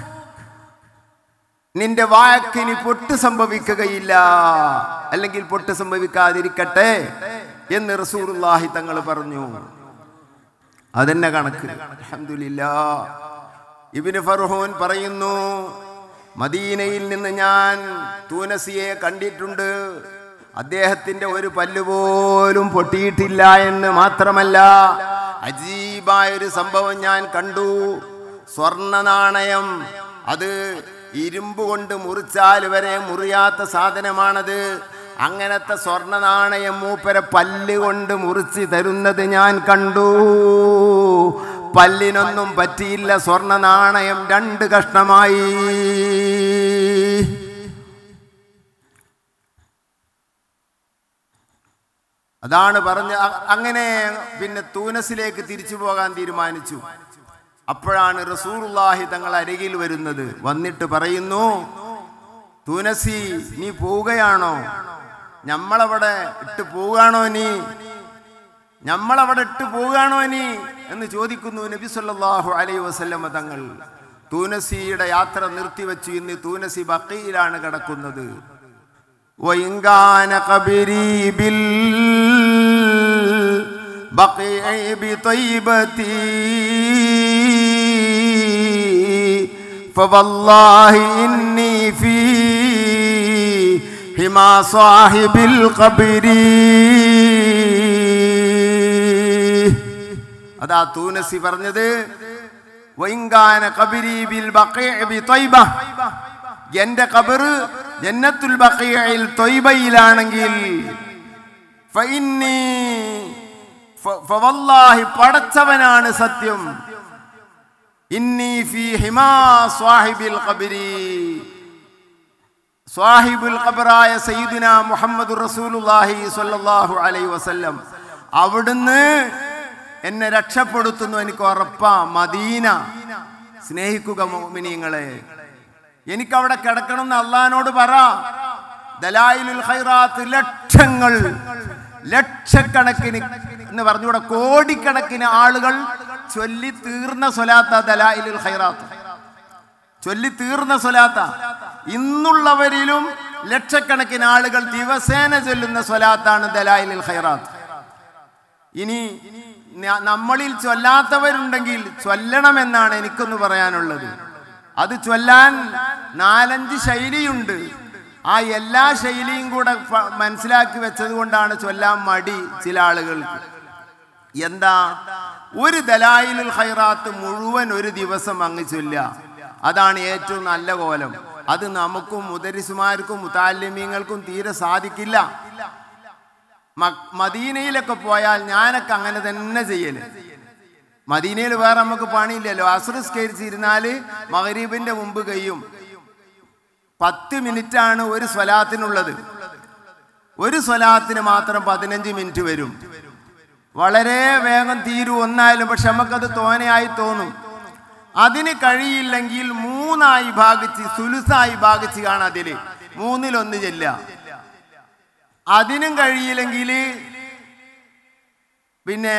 നിന്റെ വാക്കിന് പൊട്ട് സംഭവിക്കുകയില്ല അല്ലെങ്കിൽ പൊട്ട് സംഭവിക്കാതിരിക്കട്ടെ എന്ന് റസൂലുള്ളാഹി തങ്ങൾ പറഞ്ഞു അതെന്നെ കണക്ക് അൽഹംദുലില്ലാ ഇബിന് ഫർഹൂൻ പറയുന്നു മദീനയിൽ നിന്ന് ഞാൻ തൂനസിയെ കണ്ടിട്ടുണ്ട് അദ്ദേഹത്തിന്റെ ഒരു പല്ല് പോലും പൊട്ടിയിട്ടില്ല എന്ന് മാത്രമല്ല അജീബായ ഒരു സംഭവം ഞാൻ കണ്ടു സ്വർണ്ണ നാണയം അത് ഇരുമ്പ് കൊണ്ട് മുറിച്ചാൽ വരെ മുറിയാത്ത സാധനമാണത് അങ്ങനത്തെ സ്വർണ്ണ നാണയം മൂപ്പരെ പല്ല് കൊണ്ട് മുറിച്ച് തരുന്നത് ഞാൻ കണ്ടു പല്ലിനൊന്നും പറ്റിയില്ല സ്വർണ്ണ നാണയം രണ്ട് കഷ്ണമായി അതാണ് പറഞ്ഞ അ- അങ്ങനെ പിന്നെ തൂനസിലേക്ക് തിരിച്ചു പോകാൻ തീരുമാനിച്ചു അപ്പോഴാണ് റസൂറുല്ലാഹി തങ്ങൾ അരികിൽ വരുന്നത് വന്നിട്ട് പറയുന്നു തൂനസി നീ പോവുകയാണോ ഞമ്മളവിടെ ഇട്ട് പോവുകയാണോ നീ ഞമ്മളവിടെ ഇട്ട് പോവുകയാണോ നീ എന്ന് ചോദിക്കുന്നു നബി സല്ലല്ലാഹു അലൈഹി വസല്ലമ തങ്ങൾ തൂനസിയുടെ യാത്ര നിർത്തിവെച്ചു ഇന്ന് തൂനസി ബക്കയിലാണ് കിടക്കുന്നത് وإن كان قبري بالبقيع بطيبتي فوالله إني في حما صاحب القبر അതാ തൂനസി പറഞ്ഞത് വൈങ്കാന കബിരി ബിൽ ബഖീ ബി ത്വയ്ബ എന്റെ കബറ് ജന്നത്തുൽ ബഖീഅയിൽ തൊയ്ബയിലാണെങ്കിൽ ഫഇന്നി ഫ- ഫവല്ലാഹി പടച്ചവനാണ് സത്യം ഇന്നി ഫീ ഹിമാ സ്വാഹിബിൽ ഖബരി സ്വാഹിബുൽ ഖബറായ സയ്യിദുന മുഹമ്മദ് റസൂലുള്ളാഹി സ്വല്ലല്ലാഹു അലൈഹി വസല്ലം അവിടുന്ന് എന്നെ രക്ഷപ്പെടുത്തുന്നു എനിക്ക് ഉറപ്പാ മദീന സ്നേഹിക്കുക മോമിനിയങ്ങളെ എനിക്ക് അവിടെ കിടക്കണം എന്ന് അള്ളഹാനോട് പറ ദലായിലുൽ ഖൈറാത്ത് ലക്ഷങ്ങൾ ലക്ഷക്കണക്കിന് എന്ന് പറഞ്ഞുകൂടെ കോടിക്കണക്കിന് ആളുകൾ ചൊല്ലി തീർന്ന സ്വലാത്ത ദലായിലുൽ ഖൈറാത്ത് ചൊല്ലി തീർന്ന സ്വലാത്ത ഇന്നുള്ളവരിലും ലക്ഷക്കണക്കിന് ആളുകൾ ദിവസേന ചൊല്ലുന്ന സ്വലാത്താണ് ദലായിലുൽ ഖൈറാത്ത് ഇനി ന- നമ്മളിൽ ചൊല്ലാത്തവരുണ്ടെങ്കിൽ ചൊല്ലണമെന്നാണ് എനിക്കൊന്ന് പറയാനുള്ളത് അത് ചൊല്ലാൻ നാലഞ്ച് ശൈലിയുണ്ട് ആ എല്ലാ ശൈലിയും കൂടെ പ- മനസ്സിലാക്കി വെച്ചത് കൊണ്ടാണ് ചൊല്ലാൻ മടി ചില ആളുകൾക്ക് എന്താ ഒരു ദലായിലുൽ ഖൈറാത്ത് മുഴുവൻ ഒരു ദിവസം അങ്ങ് ചൊല്ലുക അതാണ് ഏറ്റവും നല്ല കോലം അത് നമുക്കും മുദരിസുമാർക്കും മുത്താലിമീങ്ങൾക്കും തീരെ സാധിക്കില്ല മ- മദീനയിലൊക്കെ പോയാൽ ഞാനൊക്കെ അങ്ങനെ തന്നെ ചെയ്യല് മദീനയിൽ വേറെ നമുക്ക് പണിയില്ലല്ലോ അസുറസ്കരിച്ചിരുന്നാല് മകരീബിന്റെ മുമ്പ് കഴിയും പത്ത് മിനിറ്റ് ആണ് ഒരു സ്വലാത്തിനുള്ളത് ഒരു സ്വലാത്തിന് മാത്രം പതിനഞ്ച് മിനിറ്റ് വരും വളരെ വേഗം തീരും ഒന്നായാലും പക്ഷെ നമുക്കത് തോനെയായി തോന്നും അതിന് കഴിയില്ലെങ്കിൽ മൂന്നായി ഭാഗിച്ച് സുലുസായി ഭാഗിച്ച് കാണാം അതില് മൂന്നിലൊന്ന് ചെല്ലുക അതിനും കഴിയില്ലെങ്കിൽ പിന്നെ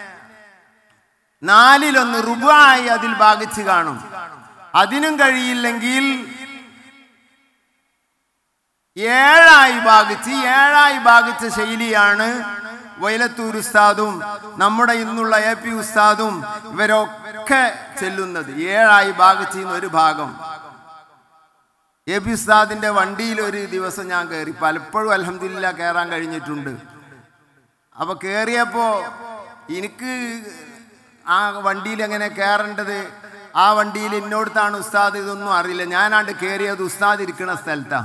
നാലിലൊന്ന് റുബായി അതിൽ ഭാഗിച്ച് കാണും അതിനും കഴിയില്ലെങ്കിൽ ഏഴായി ഭാഗിച്ച് ഏഴായി ഭാഗിച്ച ശൈലിയാണ് വൈലത്തൂർ ഉസ്താദും നമ്മുടെ ഇന്നുള്ള എ പി ഉസ്താദും ഇവരൊക്കെ ചെല്ലുന്നത് ഏഴായി ഭാഗിച്ച് ഒരു ഭാഗം എ പി ഉസ്താദിന്റെ വണ്ടിയിൽ ഒരു ദിവസം ഞാൻ കയറി പലപ്പോഴും അലഹമില്ല കയറാൻ കഴിഞ്ഞിട്ടുണ്ട് അപ്പൊ കയറിയപ്പോ എനിക്ക് ആ വണ്ടിയിൽ എങ്ങനെ കയറേണ്ടത് ആ വണ്ടിയിൽ എന്നോടത്താണ് ഉസ്താദ് ഇതൊന്നും അറിയില്ല ഞാനാണ്ട് കയറിയത് ഉസ്താദ് ഇരിക്കുന്ന സ്ഥലത്താ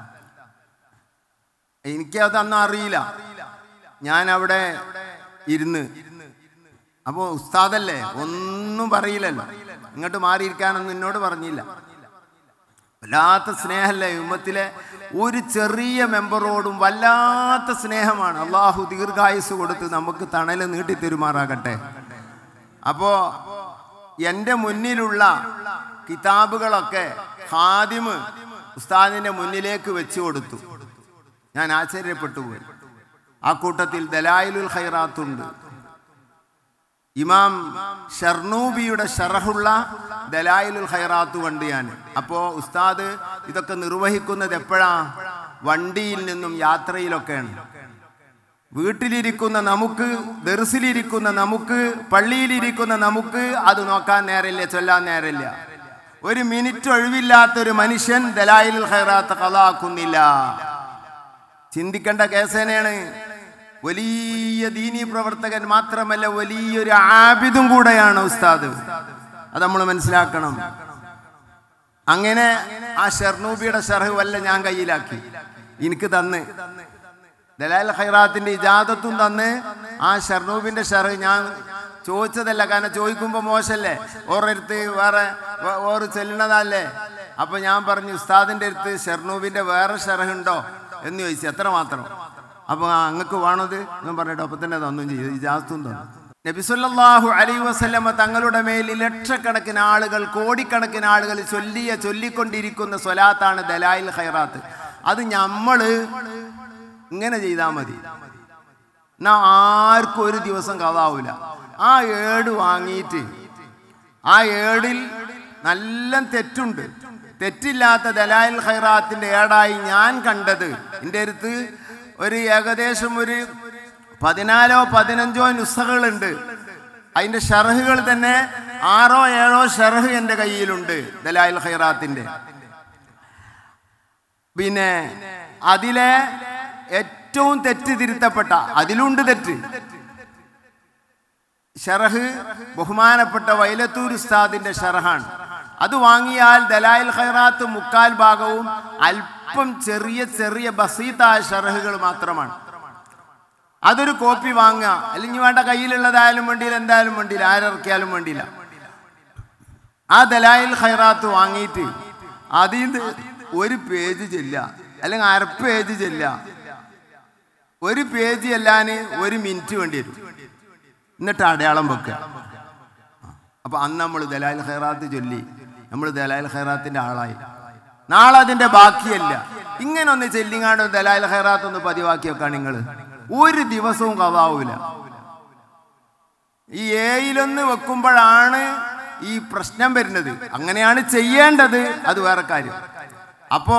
എനിക്കത് അന്ന് അറിയില്ല ഞാൻ അവിടെ ഇരുന്ന് അപ്പോ ഉസ്താദല്ലേ ഒന്നും പറയില്ലല്ലോ ഇങ്ങോട്ട് മാറിയിരിക്കാനൊന്നും എന്നോട് പറഞ്ഞില്ല വല്ലാത്ത സ്നേഹമല്ലേ ഉമ്മത്തിലെ ഒരു ചെറിയ മെമ്പറോടും വല്ലാത്ത സ്നേഹമാണ് അള്ളാഹു ദീർഘായുസ് കൊടുത്ത് നമുക്ക് തണല് നീട്ടി തെരുമാറാകട്ടെ അപ്പോ എൻ്റെ മുന്നിലുള്ള കിതാബുകളൊക്കെ ഹാദിമ് ഉസ്താദിന്റെ മുന്നിലേക്ക് വെച്ചു കൊടുത്തു ഞാൻ ആശ്ചര്യപ്പെട്ടു പോയി ആ കൂട്ടത്തിൽ ദലായിലുൽ ഖൈറാത്തുണ്ട് ഇമാം ഷർണൂബിയുടെ ഷറഹുള്ള ദലായിലുൽ ഖൈറാത്ത് കണ്ട് ഞാൻ അപ്പോ ഉസ്താദ് ഇതൊക്കെ നിർവഹിക്കുന്നത് എപ്പോഴാ വണ്ടിയിൽ നിന്നും യാത്രയിലൊക്കെയാണ് വീട്ടിലിരിക്കുന്ന നമുക്ക് ദർസിലിരിക്കുന്ന നമുക്ക് പള്ളിയിലിരിക്കുന്ന നമുക്ക് അത് നോക്കാൻ നേരമില്ല ചൊല്ലാൻ നേരമില്ല ഒരു മിനിറ്റ് ഒഴിവില്ലാത്തൊരു മനുഷ്യൻ ദലായിലുൽ ഖൈറാത്ത് കളാക്കുന്നില്ല ചിന്തിക്കേണ്ട കേസേനയാണ് വലിയ ദീനീ പ്രവർത്തകൻ മാത്രമല്ല വലിയൊരു ആബിദും കൂടെയാണ് ഉസ്താദ് അത് നമ്മൾ മനസ്സിലാക്കണം അങ്ങനെ ആ ഷെർനൂബിയുടെ ഷർഹ് വല്ല ഞാൻ കയ്യിലാക്കി എനിക്ക് തന്ന് ദലാൽ ഖൈറാത്തിന്റെ ഇജാദത്തും തന്ന് ആ ഷർനൂബിന്റെ ഷർഹ് ഞാൻ ചോദിച്ചതല്ല കാരണം ചോദിക്കുമ്പോൾ മോശമല്ലേ ഓരോരുത്ത് വേറെ വേ- ഓറ് ചെല്ലണതല്ലേ അപ്പൊ ഞാൻ പറഞ്ഞു ഉസ്താദിന്റെ അടുത്ത് ഷെർനൂബിന്റെ വേറെ ഷർഹ് ഉണ്ടോ എന്ന് ചോദിച്ചു എത്ര മാത്രം അപ്പൊ ആ അങ്ങക്ക് വേണത് എന്ന് പറഞ്ഞിട്ട് അപ്പൊ തന്നെ തന്നും ചെയ്തു ഇജാദത്തും തന്നു നബിസുല്ലാഹു അലൈ വസല്ലമ തങ്ങളുടെ മേൽ ലക്ഷക്കണക്കിന് ആളുകൾ കോടിക്കണക്കിന് ആളുകൾ ചൊല്ലിയ ചൊല്ലിക്കൊണ്ടിരിക്കുന്ന സ്വലാത്താണ് ദലായിൽ ഖൈറാത്ത് അത് നമ്മള് ഇങ്ങനെ ചെയ്താൽ മതി എന്നാ ആർക്കും ഒരു ദിവസം കഥാവൂല ആ ഏട് വാങ്ങിയിട്ട് ആ ഏടിൽ നല്ല തെറ്റുണ്ട് തെറ്റില്ലാത്ത ദലായിൽ ഖൈറാത്തിന്റെ ഏടായി ഞാൻ കണ്ടത് എൻ്റെ അടുത്ത് ഒരു ഏകദേശം ഒരു പതിനാലോ പതിനഞ്ചോ നുസകളുണ്ട് അതിന്റെ ഷർഹുകൾ തന്നെ ആറോ ഏഴോ ഷർഹ് എൻ്റെ കയ്യിലുണ്ട് ദലായിൽ ഖൈറാത്തിന്റെ പിന്നെ അതിലെ ഏറ്റവും തെറ്റ് തിരുത്തപ്പെട്ട അതിലുണ്ട് തെറ്റ് ഷറഹ് ബഹുമാനപ്പെട്ട വൈലത്തൂർ ഉസ്താദിന്റെ ഷറഹാണ് അത് വാങ്ങിയാൽ ദലായിൽ ഖൈറാത്ത് മുക്കാൽ ഭാഗവും അല്പം ചെറിയ ചെറിയ ബസീത്തായ ഷറഹുകൾ മാത്രമാണ് അതൊരു കോപ്പി വാങ്ങുക അല്ലെങ്കിൽ വേണ്ട കയ്യിലുള്ളതായാലും വേണ്ടിയില്ല എന്തായാലും വേണ്ടിയില്ല ആരിറക്കിയാലും വേണ്ടിയില്ല ആ ദലായിൽ ഖൈറാത്ത് വാങ്ങിയിട്ട് അതിൽ നിന്ന് ഒരു പേജ് ചെല്ല അല്ലെങ്കിൽ അര പേജ് ചെല്ല ഒരു പേജ് ചെല്ലാൻ ഒരു മിനിറ്റ് വേണ്ടി വരും എന്നിട്ട് അടയാളം വെക്കുക അപ്പൊ അന്ന് നമ്മൾ ദലാൽ ഖൈറാത്ത് ചൊല്ലി നമ്മൾ ദലാൽ ഖൈറാത്തിന്റെ ആളായി നാളെ അതിന്റെ ബാക്കിയല്ല ഇങ്ങനെ ഒന്ന് ചെല്ലിങ്ങാണ്ട് ദലാൽ ഖൈറാത്ത് ഒന്ന് പതിവാക്കി വെക്കാൻ നിങ്ങൾ ഒരു ദിവസവും കഥാവൂല ഈ ഏയിലൊന്ന് വെക്കുമ്പോഴാണ് ഈ പ്രശ്നം വരുന്നത് അങ്ങനെയാണ് ചെയ്യേണ്ടത് അത് വേറെ കാര്യം അപ്പോ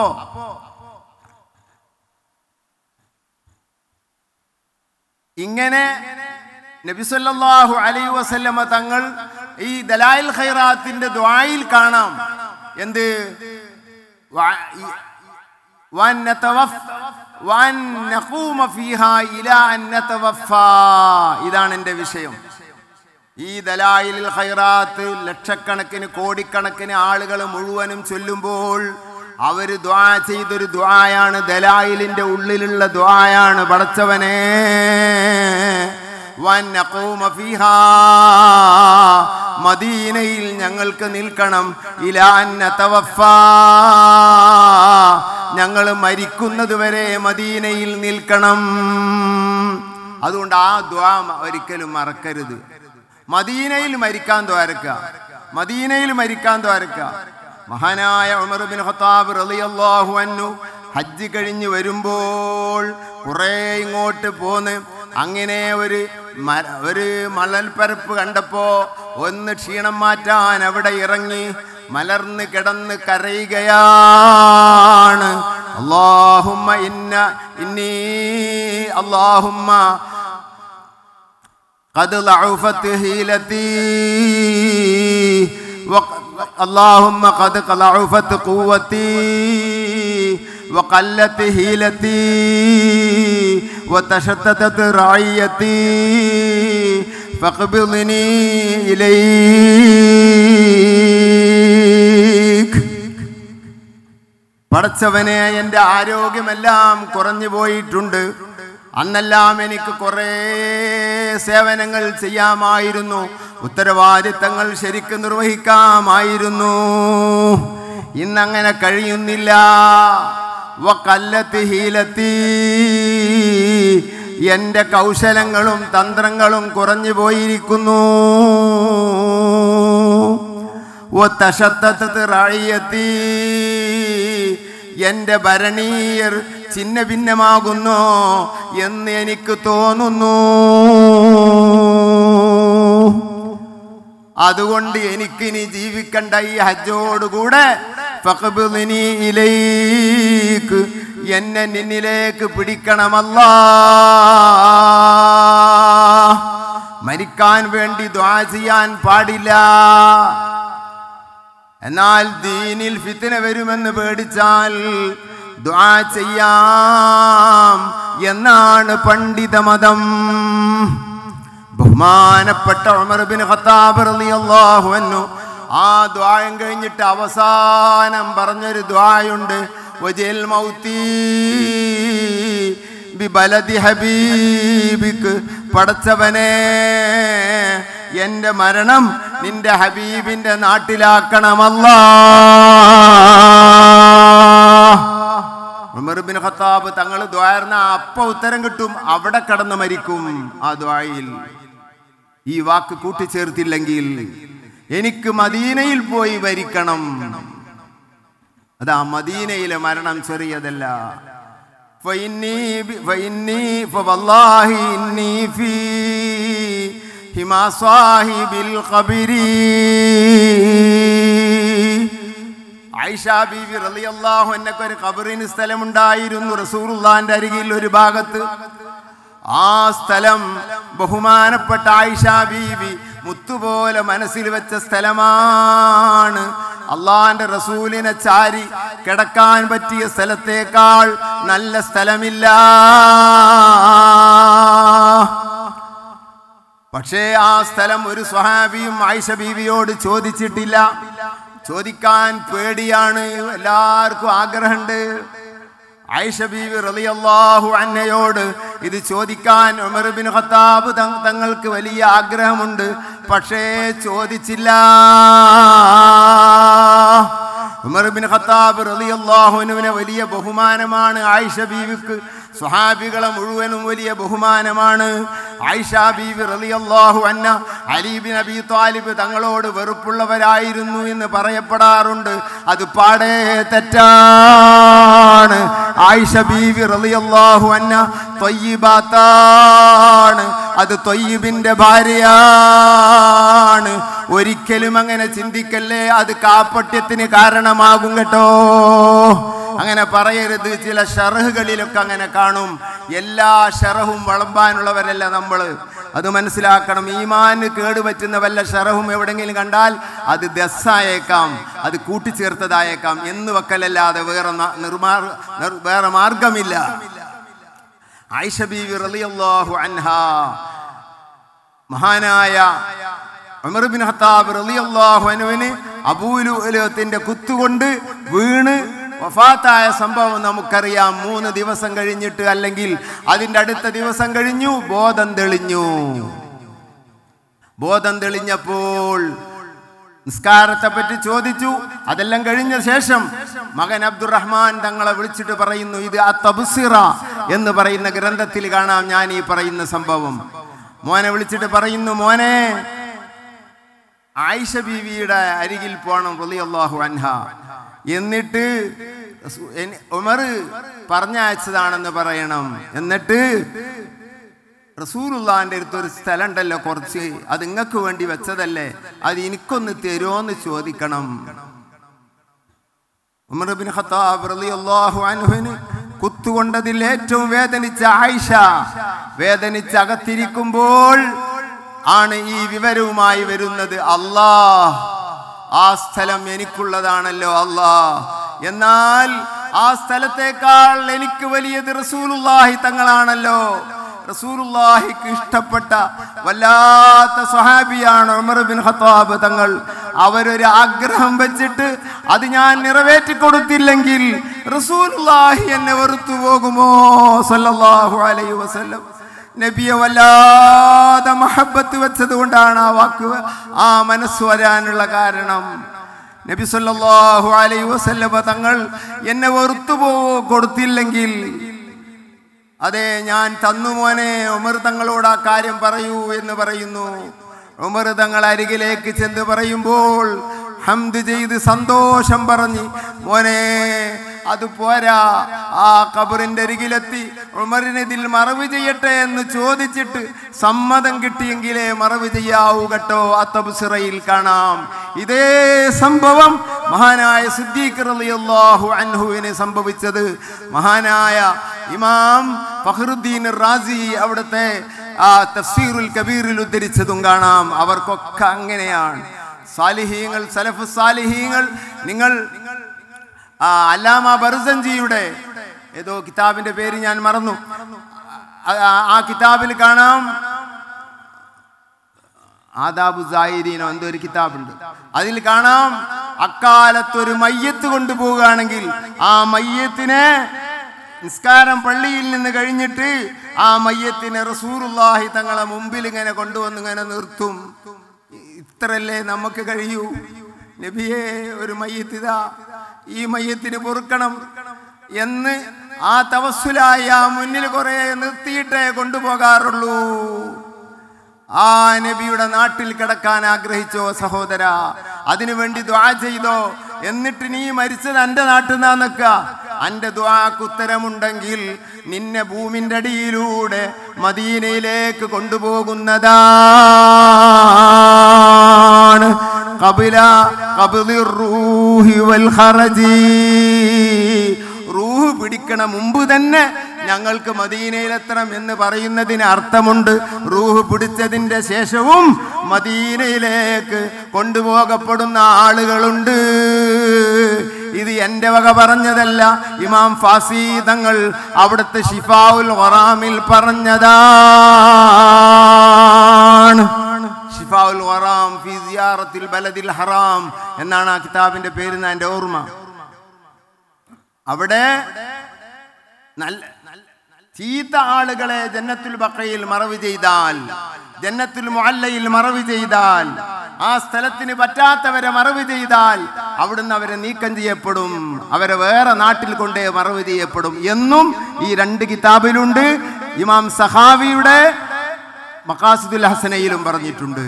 ഇങ്ങനെ നബിസല്ലാഹു അലൈ വസല്ലമ തങ്ങൾ ഈ ദലായിൽ ഖൈറാത്തിന്റെ ദ്വായിൽ കാണാം എന്ത് വ- ഈ- വൻ നതവഫ്- വൻ നഖൂമ ഫീഹാ ഇലാ അൻ നതവഫാ. ഇതാണ് എൻ്റെ വിഷയം ഈ ദലായിൽ ഖൈറാത്ത് ലക്ഷക്കണക്കിന് കോടിക്കണക്കിന് ആളുകൾ മുഴുവനും ചൊല്ലുമ്പോൾ അവര് ദ്വാ ചെയ്തൊരു ദ്വായാണ് ദലായിലിന്റെ ഉള്ളിലുള്ള ദ്വായാണ് പടച്ചവനെ വൻ നഖൂമ ഫീഹാ. മദീനയിൽ ഞങ്ങൾക്ക് നിൽക്കണം ഇലാൻ നതവഫാ. ഞങ്ങൾ മരിക്കുന്നത് വരെ മദീനയിൽ നിൽക്കണം അതുകൊണ്ട് ആ ദ്വാ ഒരിക്കലും മറക്കരുത് മദീനയിൽ മരിക്കാൻ ദ്വാരക്ക മദീനയിൽ മരിക്കാൻ ദ്വാരക്ക മഹാനായ ഉമർ ബിൻ ഖത്താബ് റളിയല്ലാഹു അൻഹു ഹജ്ജ് കഴിഞ്ഞ് വരുമ്പോൾ കുറേ ഇങ്ങോട്ട് പോന്ന് അങ്ങനെ ഒരു മര- ഒരു മണൽപ്പരപ്പ് കണ്ടപ്പോ ഒന്ന് ക്ഷീണം മാറ്റാൻ അവിടെ ഇറങ്ങി മലർന്ന് കിടന്ന് കരയുകയാണ് അള്ളാഹുമ്മ ഇന്ന ഇന്നീ അള്ളാഹുമ്മ قد ضعفت هيلتي وق- اللهم قد ضعفت قوتي وقلت هيلتي وتشتتت رعيتي فاقبضني إليك പടച്ചവനെ എൻ്റെ ആരോഗ്യമെല്ലാം കുറഞ്ഞു പോയിട്ടുണ്ട് അന്നെല്ലാം എനിക്ക് കുറേ സേവനങ്ങൾ ചെയ്യാമായിരുന്നു ഉത്തരവാദിത്തങ്ങൾ ശരിക്കും നിർവഹിക്കാമായിരുന്നു ഇന്നങ്ങനെ കഴിയുന്നില്ല വക്കല്ലത്തി ഹീലത്തി എൻ്റെ കൗശലങ്ങളും തന്ത്രങ്ങളും കുറഞ്ഞു പോയിരിക്കുന്നു وتشتتت رعيتي എന്റെ ഭരണീയർ ചിന്ന ഭിന്നമാകുന്നു എന്ന് എനിക്ക് തോന്നുന്നു അതുകൊണ്ട് എനിക്കിനി ജീവിക്കണ്ട ഈ ഹജ്ജോടുകൂടെ ഫഖ്ബിദ്നി ഇലൈക്ക് എന്നെ നിന്നിലേക്ക് പിടിക്കണമല്ല മരിക്കാൻ വേണ്ടി ദ്വാ ചെയ്യാൻ പാടില്ല എന്നാൽ ദീനിൽ ഫിത്തിന വരുമെന്ന് പേടിച്ചാൽ ദ്വാ ചെയ്യാം എന്നാണ് പണ്ഡിത മതം ബഹുമാനപ്പെട്ട ഉമർ ബിൻ ഖത്താബ് റളിയല്ലാഹു അൻഹു ആ ദ്വായം കഴിഞ്ഞിട്ട് അവസാനം പറഞ്ഞൊരു ദ്വായുണ്ട് വജൽ മൗത്തി ബിബലദി ഹബീബിക്ക് പടച്ചവനെ എന്റെ മരണം നിന്റെ ഹബീബിന്റെ നാട്ടിലാക്കണമല്ല ഉമർ ബിൻ ഖത്താബ് തങ്ങൾ ദ്വാർന്ന അപ്പ ഉത്തരം കിട്ടും അവിടെ കടന്ന് മരിക്കും ആ ദ്വായിൽ ഈ വാക്ക് കൂട്ടിച്ചേർത്തില്ലെങ്കിൽ എനിക്ക് മദീനയിൽ പോയി മരിക്കണം അതാ മദീനയിലെ മരണം ചെറിയതല്ല فإني ب- فإني فوالله إني في هما صاحب القبر ആയിഷ ബീവി റളിയല്ലാഹു അൻഹക്ക് ഒരു ഖബറിന് സ്ഥലമുണ്ടായിരുന്നു റസൂലുള്ളാന്റെ അരികിൽ ഒരു ഭാഗത്ത് ആ സ്ഥലം ബഹുമാനപ്പെട്ട ആയിഷ ബീവി മുത്തുപോലെ മനസ്സിൽ വെച്ച സ്ഥലമാണ് അള്ളാന്റെ റസൂലിനെ ചാരി കിടക്കാൻ പറ്റിയ സ്ഥലത്തേക്കാൾ നല്ല സ്ഥലമില്ല പക്ഷേ ആ സ്ഥലം ഒരു സ്വഹാബിയും ആയിഷ ബീവിയോട് ചോദിച്ചിട്ടില്ല ചോദിക്കാൻ പേടിയാണ് എല്ലാവർക്കും ആഗ്രഹമുണ്ട് ആയിഷ ബീവി റളിയല്ലാഹു അന്നയോട് ഇത് ചോദിക്കാൻ ഉമർ ബിൻ ഖത്താബ് തങ്- തങ്ങൾക്ക് വലിയ ആഗ്രഹമുണ്ട് പക്ഷേ ചോദിച്ചില്ല ഉമർ ബിൻ ഖത്താബ് റളിയല്ലാഹുവിനെ വലിയ ബഹുമാനമാണ് ആയിഷ ബീവിക്ക് സ്വഹാബികളെ മുഴുവനും വലിയ ബഹുമാനമാണ് ആയിഷ ബീവി റളിയല്ലാഹു അന്ന അലി ബിൻ അബി താലിബ് തങ്ങളോട് വെറുപ്പുള്ളവരായിരുന്നു എന്ന് പറയപ്പെടാറുണ്ട് അത് പാടേ തെറ്റാണ് ആയിഷ ബീവി റളിയല്ലാഹു അന്ന തൊയ്യിബാത്താണ് അത് തൊയ്യിബിന്റെ ഭാര്യയാണ് ഒരിക്കലും അങ്ങനെ ചിന്തിക്കല്ലേ അത് കാപ്പട്യത്തിന് കാരണമാകും കേട്ടോ അങ്ങനെ പറയരുത് ചില ഷറഹുകളിലൊക്കെ അങ്ങനെ കാണും എല്ലാ ഷറഹും വളമ്പാനുള്ളവരല്ല നമ്മൾ അത് മനസ്സിലാക്കണം ഈമാന് കേടുപറ്റുന്ന വല്ല ഷറഹും എവിടെങ്കിലും കണ്ടാൽ അത് ദസ്സായേക്കാം അത് കൂട്ടിച്ചേർത്തതായേക്കാം എന്ന് വെക്കലല്ലാതെ വേറെ ന- നിർമാർ നിർ- വേറെ മാർഗമില്ല ആയിഷ ബീവി റളിയല്ലാഹു അൻഹാ മഹാനായ ഉമർ ബിൻ ഖത്താബ് റളിയല്ലാഹു അൻഹുവിന് അബൂലുലത്തിന്റെ കുത്തുകൊണ്ട് വീണ് വഫാത്തായ സംഭവം നമുക്കറിയാം മൂന്ന് ദിവസം കഴിഞ്ഞിട്ട് അല്ലെങ്കിൽ അതിന്റെ അടുത്ത ദിവസം കഴിഞ്ഞു ബോധം തെളിഞ്ഞു ബോധം തെളിഞ്ഞപ്പോൾ നിസ്കാരത്തെ പറ്റി ചോദിച്ചു അതെല്ലാം കഴിഞ്ഞ ശേഷം മകൻ അബ്ദുറഹ്മാൻ തങ്ങളെ വിളിച്ചിട്ട് പറയുന്നു ഇത് ആ തബ്സിറ എന്ന് പറയുന്ന ഗ്രന്ഥത്തിൽ കാണാം ഞാൻ ഈ പറയുന്ന സംഭവം മോനെ വിളിച്ചിട്ട് പറയുന്നു മോനെ ആയിഷ ബീവിയുടെ അരികിൽ പോണം റളിയല്ലാഹു അൻഹ എന്നിട്ട് റസൂ- എനി- ഉമർ പറഞ്ഞയച്ചതാണെന്ന് പറയണം എന്നിട്ട് റസൂലുള്ളാന്റെ അടുത്ത് ഒരു സ്ഥലം ഉണ്ടല്ലോ കുറച്ച് അത് നിങ്ങൾക്ക് വേണ്ടി വെച്ചതല്ലേ അത് എനിക്കൊന്ന് തരുമോന്ന് ചോദിക്കണം ഉമർ ബിൻ ഖത്താബ് റളിയല്ലാഹു അൻഹുവിന് കുത്തുകൊണ്ടതിൽ ഏറ്റവും വേദനിച്ച ആയിഷ വേദനിച്ച് അകത്തിരിക്കുമ്പോൾ ആണ് ഈ വിവരവുമായി വരുന്നത് അല്ലാ ആ സ്ഥലം എനിക്കുള്ളതാണല്ലോ അല്ലാ എന്നാൽ ആ സ്ഥലത്തേക്കാൾ എനിക്ക് വലിയത് റസൂലുള്ളാഹി തങ്ങളാണല്ലോ റസൂലുള്ളാഹിക്ക് ഇഷ്ടപ്പെട്ട വല്ലാത്ത സ്വഹാബിയാണ് ഉമർ ബിൻ ഖത്താബ് തങ്ങൾ അവരൊരു ആഗ്രഹം വെച്ചിട്ട് അത് ഞാൻ നിറവേറ്റി കൊടുത്തില്ലെങ്കിൽ റസൂലുള്ളാഹി എന്നെ വെറുത്തു പോകുമോ സല്ലല്ലാഹു അലൈഹി വസല്ലം നബിയെ വല്ലാതെ മഹബത്ത് വെച്ചത് കൊണ്ടാണ് ആ വാക്ക് ആ മനസ്സ് വരാനുള്ള കാരണം നബി സല്ലല്ലാഹു അലൈഹി വസല്ലമ തങ്ങൾ എന്നെ വെറുത്തു പോ കൊടുത്തില്ലെങ്കിൽ അതെ ഞാൻ തന്നു മോനെ ഉമർ തങ്ങളോട് ആ കാര്യം പറയൂ എന്ന് പറയുന്നു ഉമർ തങ്ങൾ അരികിലേക്ക് ചെന്ന് പറയുമ്പോൾ ഹംദ് ചെയ്ത് സന്തോഷം പറഞ്ഞ് മോനെ അത് പോരാ ആ കബറിന്റെ അരികിലെത്തി ഉമറിന് ഇതിൽ മറവ് ചെയ്യട്ടെ എന്ന് ചോദിച്ചിട്ട് സമ്മതം കിട്ടിയെങ്കിലേ മറവ് ചെയ്യാവൂ കേട്ടോ ആ തബ്സിറയിൽ കാണാം ഇതേ സംഭവം മഹാനായ സിദ്ദീഖ് റളിയല്ലാഹു അൻഹുവിന് സംഭവിച്ചത് മഹാനായ ഇമാം ഫഖറുദ്ദീൻ റാസി അവിടുത്തെ ആ തഫ്സീറുൽ കബീറിൽ ഉദ്ധരിച്ചതും കാണാം അവർക്കൊക്കെ അങ്ങനെയാണ് സാലിഹീങ്ങൾ സലഫ് സാലിഹീങ്ങൾ നിങ്ങൾ ആ അല്ലാമ ബർസഞ്ചിയുടെ ഏതോ കിതാബിന്റെ പേര് ഞാൻ മറന്നു ആ- ആ- ആ കിതാബിൽ കാണാം ആദാബു സായിരീനോ എന്തോ ഒരു കിതാബുണ്ട് അതിൽ കാണാം അക്കാലത്ത് ഒരു മയ്യത്ത് കൊണ്ടുപോവുകയാണെങ്കിൽ ആ മയ്യത്തിനെ നിസ്കാരം പള്ളിയിൽ നിന്ന് കഴിഞ്ഞിട്ട് ആ മയ്യത്തിനെ റസൂറുല്ലാഹി തങ്ങളെ മുമ്പിൽ ഇങ്ങനെ കൊണ്ടുവന്ന് ഇങ്ങനെ നിർത്തും ഇത്രല്ലേ നമുക്ക് കഴിയൂ നബിയെ ഒരു മയ്യത്ത് ഇതാ ഈ മയ്യത്തിന് പൊറുക്കണം എന്ന് ആ തവസ്സുലായി ആ മുന്നിൽ കുറെ നിർത്തിയിട്ടേ കൊണ്ടുപോകാറുള്ളൂ ആ നബിയുടെ നാട്ടിൽ കിടക്കാൻ ആഗ്രഹിച്ചോ സഹോദര അതിനുവേണ്ടി ദ്വാ ചെയ്തോ എന്നിട്ട് നീ മരിച്ചത് എൻ്റെ നാട്ടിൽ നിന്നാ നിൽക്ക എൻ്റെ ദ്വാക്ക് ഉത്തരമുണ്ടെങ്കിൽ നിന്നെ ഭൂമിൻ്റെ അടിയിലൂടെ മദീനയിലേക്ക് കൊണ്ടുപോകുന്നതാണ് കപില കപിലിർ റൂഹി വൽ ഖറജി റൂഹ് പിടിക്കണ മുമ്പ് തന്നെ ഞങ്ങൾക്ക് മദീനയിലെത്തണം എന്ന് പറയുന്നതിന് അർത്ഥമുണ്ട് റൂഹ് പിടിച്ചതിന്റെ ശേഷവും മദീനയിലേക്ക് കൊണ്ടുപോകപ്പെടുന്ന ആളുകളുണ്ട് ഇത് എൻ്റെ വക പറഞ്ഞതല്ല ഇമാം ഫാസി തങ്ങൾ അവിടുത്തെ ഷിഫാവുൽ ഖറാമിൽ പറഞ്ഞതാണ് ഷിഫാഉൽ ഖറാം ഫി സിയാറ സിയാറത്തിൽ ബലദിൽ ഹറാം എന്നാണ് ആ കിതാബിന്റെ പേര് എന്നാ എൻ്റെ ഓർമ്മ അവിടെ നല്ല ചീത്ത ആളുകളെ ജന്നത്തുൽ ബക്കയിൽ മറവ് ചെയ്താൽ ജന്നത്തുൽ മുഅല്ലയിൽ മറവ് ചെയ്താൽ ആ സ്ഥലത്തിന് പറ്റാത്തവരെ മറവ് ചെയ്താൽ അവിടുന്ന് അവരെ നീക്കം ചെയ്യപ്പെടും അവരെ വേറെ നാട്ടിൽ കൊണ്ടേ മറവ് ചെയ്യപ്പെടും എന്നും ഈ രണ്ട് കിതാബിലുണ്ട് ഇമാം സഹാവിയുടെ മക്കാസുദുൽ ഹസനയിലും പറഞ്ഞിട്ടുണ്ട്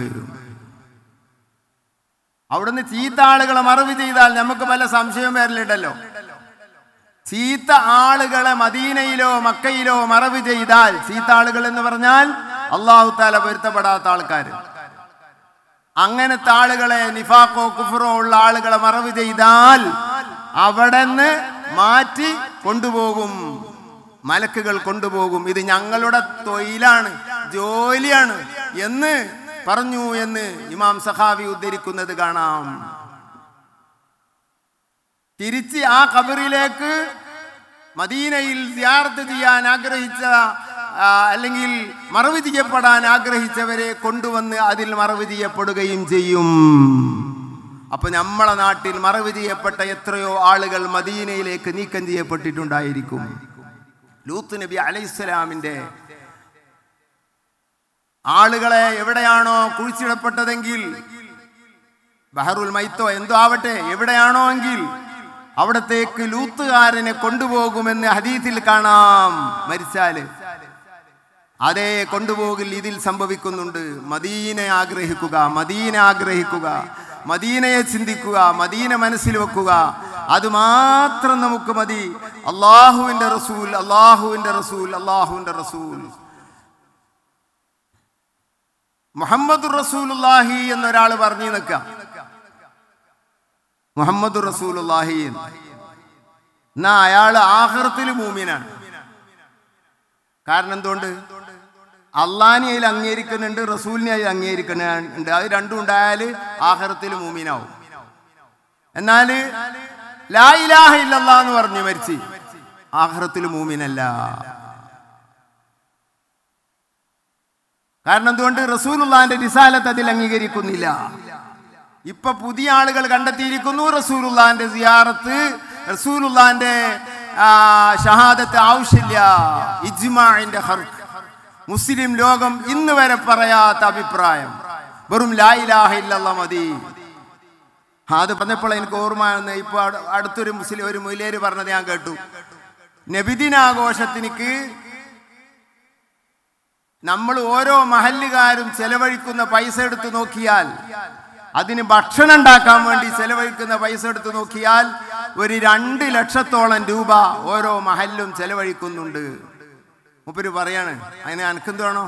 അവിടുന്ന് ചീത്ത ആളുകളെ മറവ് ചെയ്താൽ നമുക്ക് പല സംശയവും വരലുണ്ടല്ലോ ചീത്ത ആളുകളെ മദീനയിലോ മക്കയിലോ മറവ് ചെയ്താൽ ചീത്ത ആളുകൾ എന്ന് പറഞ്ഞാൽ അള്ളാഹു താല പൊരുത്തപ്പെടാത്ത ആൾക്കാർ അങ്ങനത്തെ ആളുകളെ നിഫാക്കോ കുഫറോ ഉള്ള ആളുകളെ മറവ് ചെയ്താൽ അവിടെ നിന്ന് മാറ്റി കൊണ്ടുപോകും മലക്കുകൾ കൊണ്ടുപോകും ഇത് ഞങ്ങളുടെ തൊഴിലാണ് ജോലിയാണ് എന്ന് പറഞ്ഞു എന്ന് ഇമാം സഖാവി ഉദ്ധരിക്കുന്നത് കാണാം തിരിച്ച് ആ കബറിലേക്ക് മദീനയിൽ സിയാർത്ത് ചെയ്യാൻ ആഗ്രഹിച്ച ആ, അല്ലെങ്കിൽ മറവ് ചെയ്യപ്പെടാൻ ആഗ്രഹിച്ചവരെ കൊണ്ടുവന്ന് അതിൽ മറവ് ചെയ്യപ്പെടുകയും ചെയ്യും അപ്പൊ നമ്മളെ നാട്ടിൽ മറവ് ചെയ്യപ്പെട്ട എത്രയോ ആളുകൾ മദീനയിലേക്ക് നീക്കം ചെയ്യപ്പെട്ടിട്ടുണ്ടായിരിക്കും ലൂത്ത് നബി അലൈഹിസ്സലാമിന്റെ ആളുകളെ എവിടെയാണോ കുഴിച്ചിടപ്പെട്ടതെങ്കിൽ ബഹറുൽ മൈത്തോ എന്തോ ആവട്ടെ എവിടെയാണോ എങ്കിൽ അവിടത്തേക്ക് ലൂത്തുകാരനെ കൊണ്ടുപോകുമെന്ന് ഹദീത്തിൽ കാണാം മരിച്ചാല് അതേ കൊണ്ടുപോകിൽ ഇതിൽ സംഭവിക്കുന്നുണ്ട് മദീനെ ആഗ്രഹിക്കുക മദീന ആഗ്രഹിക്കുക മദീനയെ ചിന്തിക്കുക മദീന മനസ്സിൽ വെക്കുക അത് മാത്രം നമുക്ക് മതി അള്ളാഹുവിന്റെ റസൂൽ അള്ളാഹുവിന്റെ റസൂൽ അള്ളാഹുവിന്റെ റസൂൽ മുഹമ്മദ് റസൂലുല്ലാഹി എന്നൊരാൾ പറഞ്ഞു നിൽക്കാം മുഹമ്മദ് റസൂലുല്ലാഹി എന്ന്. എന്നാ അയാൾ ആഹൃത്തിൽ മൂമിനാണ് കാരണം എന്തുകൊണ്ട് അള്ളാഹിനെ അതിൽ അംഗീകരിക്കുന്നുണ്ട് റസൂലിനെ അതിൽ അംഗീകരിക്കുന്നുണ്ട് അത് രണ്ടും ഉണ്ടായാൽ ആഹൃത്തിൽ മൂമിനാവും എന്നാൽ ലാ ഇലാഹ ഇല്ലല്ലാ എന്ന് പറഞ്ഞ് മരിച്ച് ആഹ്റത്തിൽ മൂമിനല്ല കാരണം എന്തുകൊണ്ട് റസൂലുള്ളാന്റെ റിസാലത്ത് അതിൽ അംഗീകരിക്കുന്നില്ല ഇപ്പൊ പുതിയ ആളുകൾ കണ്ടെത്തിയിരിക്കുന്നു റസൂലുള്ളാന്റെ സിയാറത്ത് റസൂലുള്ളാന്റെ ആ, ഷഹാദത്ത് ആവശ്യമില്ല ഇജ്മാഇന്റെ ഹർക്ക് മുസ്ലിം ലോകം ഇന്ന് വരെ പറയാത്ത അഭിപ്രായം വെറും ലാ ഇലാഹ ഇല്ലല്ലാ മതി ആ, അത് പറഞ്ഞപ്പോൾ എനിക്ക് ഓർമ്മ വന്ന് ഇപ്പൊ അട- അടുത്തൊരു മുസ്ലിം ഒരു മൊയിലേര് പറഞ്ഞത് ഞാൻ കേട്ടു നബിദിനാഘോഷത്തിനിക്ക് നമ്മൾ ഓരോ മഹല്ലുകാരും ചെലവഴിക്കുന്ന പൈസ എടുത്ത് നോക്കിയാൽ അതിന് ഭക്ഷണം ഉണ്ടാക്കാൻ വേണ്ടി ചെലവഴിക്കുന്ന പൈസ എടുത്ത് നോക്കിയാൽ ഒരു രണ്ട് ലക്ഷത്തോളം രൂപ ഓരോ മഹല്ലും ചെലവഴിക്കുന്നുണ്ട് മുപ്പര് പറയാണ് അതിന് അനക്കെന്താണോ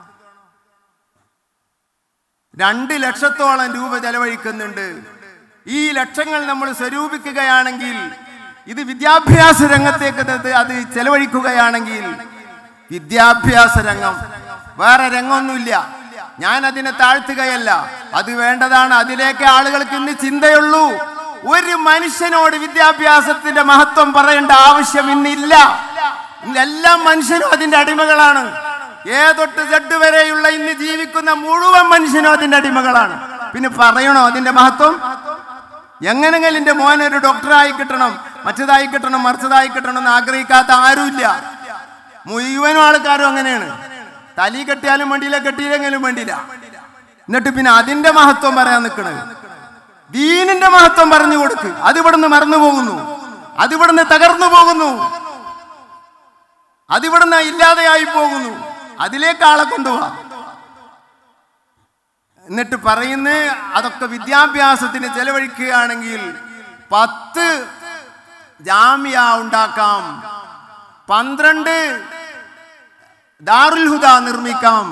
രണ്ട് ലക്ഷത്തോളം രൂപ ചെലവഴിക്കുന്നുണ്ട് ഈ ലക്ഷങ്ങൾ നമ്മൾ സ്വരൂപിക്കുകയാണെങ്കിൽ ഇത് വിദ്യാഭ്യാസ രംഗത്തേക്ക് അത് അത് ചെലവഴിക്കുകയാണെങ്കിൽ വിദ്യാഭ്യാസ രംഗം വേറെ രംഗമൊന്നുമില്ല ഞാൻ അതിനെ താഴ്ത്തുകയല്ല അത് വേണ്ടതാണ് അതിലേക്ക് ആളുകൾക്ക് ഇന്ന് ചിന്തയുള്ളൂ ഒരു മനുഷ്യനോട് വിദ്യാഭ്യാസത്തിന്റെ മഹത്വം പറയേണ്ട ആവശ്യം ഇന്നില്ല ഇന്ന് എല്ലാ മനുഷ്യനും അതിന്റെ അടിമകളാണ് ഏതൊട്ട് ജഡ് വരെയുള്ള ഇന്ന് ജീവിക്കുന്ന മുഴുവൻ മനുഷ്യനും അതിന്റെ അടിമകളാണ് പിന്നെ പറയണോ അതിന്റെ മഹത്വം എങ്ങനെങ്കിലും എന്റെ മോനെ ഒരു ഡോക്ടറായി കിട്ടണം മറ്റതായി കിട്ടണം മറിച്ചതായി കിട്ടണം എന്ന് ആഗ്രഹിക്കാത്ത ആരുമില്ല മുഴുവനും ആൾക്കാരും അങ്ങനെയാണ് തലി കെട്ടിയാലും വേണ്ടിയില്ല കെട്ടിയില്ലെങ്കിലും വേണ്ടിയില്ല എന്നിട്ട് പിന്നെ അതിന്റെ മഹത്വം പറയാൻ നിൽക്കണത് ദീനിന്റെ മഹത്വം പറഞ്ഞു കൊടുക്ക് അതിവിടുന്ന് മറന്നു പോകുന്നു അതിവിടുന്ന് തകർന്നു പോകുന്നു അതിവിടുന്ന് ഇല്ലാതെയായി പോകുന്നു അതിലേക്ക് ആളെ കൊണ്ടുപോവാ എന്നിട്ട് പറയുന്ന അതൊക്കെ വിദ്യാഭ്യാസത്തിന് ചെലവഴിക്കുകയാണെങ്കിൽ പത്ത് ജാമ്യ ഉണ്ടാക്കാം പന്ത്രണ്ട് ദാറുൽ ഹുദ നിർമ്മിക്കാം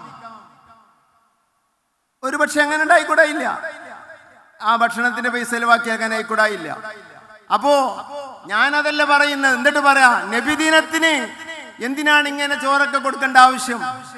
ഒരു പക്ഷെ അങ്ങനെ ഉണ്ടായിക്കൂടായില്ല ആ ഭക്ഷണത്തിന്റെ പൈസ ചെലവാക്കി അങ്ങനെ ആയിക്കൂടായില്ല അപ്പോ ഞാനതല്ല പറയുന്നത് എന്നിട്ട് പറയാ നബിദിനത്തിന് എന്തിനാണ് ഇങ്ങനെ ചോറൊക്കെ കൊടുക്കേണ്ട ആവശ്യം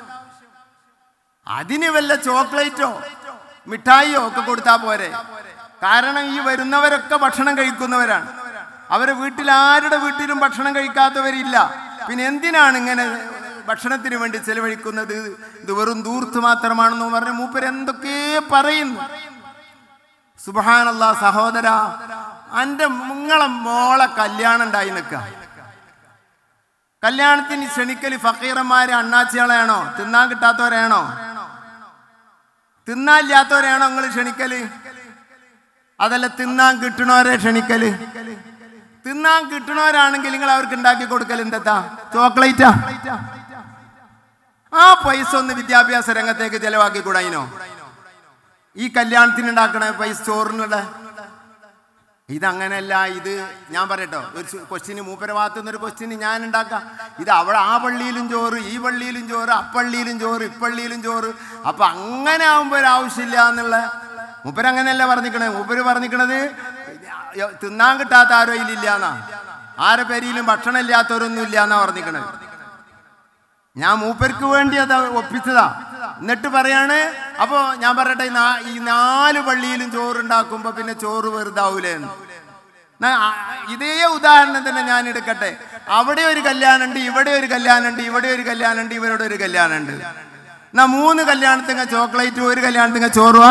അതിന് വല്ല ചോക്ലേറ്റോ മിഠായിയോ ഒക്കെ കൊടുത്താൽ പോരെ കാരണം ഈ വരുന്നവരൊക്കെ ഭക്ഷണം കഴിക്കുന്നവരാണ് അവരെ വീട്ടിൽ ആരുടെ വീട്ടിലും ഭക്ഷണം കഴിക്കാത്തവരില്ല പിന്നെ എന്തിനാണ് ഇങ്ങനെ ഭക്ഷണത്തിന് വേണ്ടി ചെലവഴിക്കുന്നത് ഇത് വെറും ദൂർത്ത് മാത്രമാണെന്ന് പറഞ്ഞ് മൂപ്പര് എന്തൊക്കെ പറയുന്നു സുബഹാനല്ലാ സഹോദര എൻ്റെ നിങ്ങളെ മോളെ കല്യാണം ഉണ്ടായി നിൽക്ക കല്യാണത്തിന് ക്ഷണിക്കല് ഫക്കീറന്മാരെ അണ്ണാച്ചികളെയാണോ തിന്നാൻ കിട്ടാത്തവരെയാണോ തിന്നാനില്ലാത്തവരെയാണോ നിങ്ങൾ ക്ഷണിക്കല് അതല്ല തിന്നാൻ കിട്ടണവരെ ക്ഷണിക്കല് തിന്നാൻ കിട്ടണവരാണെങ്കിൽ നിങ്ങൾ അവർക്ക് ഉണ്ടാക്കി കൊടുക്കൽ എന്താ ചോക്ലേറ്റാ ആ പൈസ ഒന്ന് വിദ്യാഭ്യാസ രംഗത്തേക്ക് ചെലവാക്കി കൂടായിനോ ഈ കല്യാണത്തിന് ഉണ്ടാക്കണ പൈസ ചോറിനുള്ള ഇതങ്ങനെയല്ല ഇത് ഞാൻ പറയട്ടോ ഒരു ക്വസ്റ്റ്യന് മൂപ്പര ഭാഗത്തു നിന്നൊരു ക്വസ്റ്റ്യന് ഞാൻ ഉണ്ടാക്കാം ഇത് അവിടെ ആ പള്ളിയിലും ചോറ് ഈ പള്ളിയിലും ചോറ് അപ്പള്ളിയിലും ചോറ് ഇപ്പള്ളിയിലും ചോറ് അപ്പൊ അങ്ങനെ ആവുമ്പോൾ ഒരു ആവശ്യമില്ല എന്നുള്ള മൂപ്പര് അങ്ങനെയല്ല പറഞ്ഞിക്കണത് മൂപ്പര് പറഞ്ഞിക്കണത് തിന്നാൻ കിട്ടാത്ത ആരോ ഇതിലില്ല എന്നാ ആരെ പേരിലും ഭക്ഷണം ഇല്ലാത്തവരൊന്നും ഇല്ല എന്നാ പറഞ്ഞിക്കണത് ഞാൻ മൂപ്പർക്ക് വേണ്ടി അത് ഒപ്പിച്ചതാ എന്നിട്ട് പറയാണ് അപ്പോ ഞാൻ പറയട്ടെ ഈ നാ- ഈ നാല് പള്ളിയിലും ചോറുണ്ടാക്കുമ്പോ പിന്നെ ചോറ് വെറുതാവൂലേ എന്ന് ന- ആ- ഇതേ ഉദാഹരണം തന്നെ ഞാൻ എടുക്കട്ടെ അവിടെ ഒരു കല്യാണമുണ്ട് ഇവിടെ ഒരു കല്യാണമുണ്ട് ഇവിടെ ഒരു കല്യാണമുണ്ട് ഇവരുടെ ഒരു കല്യാണമുണ്ട് എന്നാ മൂന്ന് കല്യാണത്തിങ്ങ ചോക്ലേറ്റ് ഒരു കല്യാണത്തിങ്ങ ചോറുവാ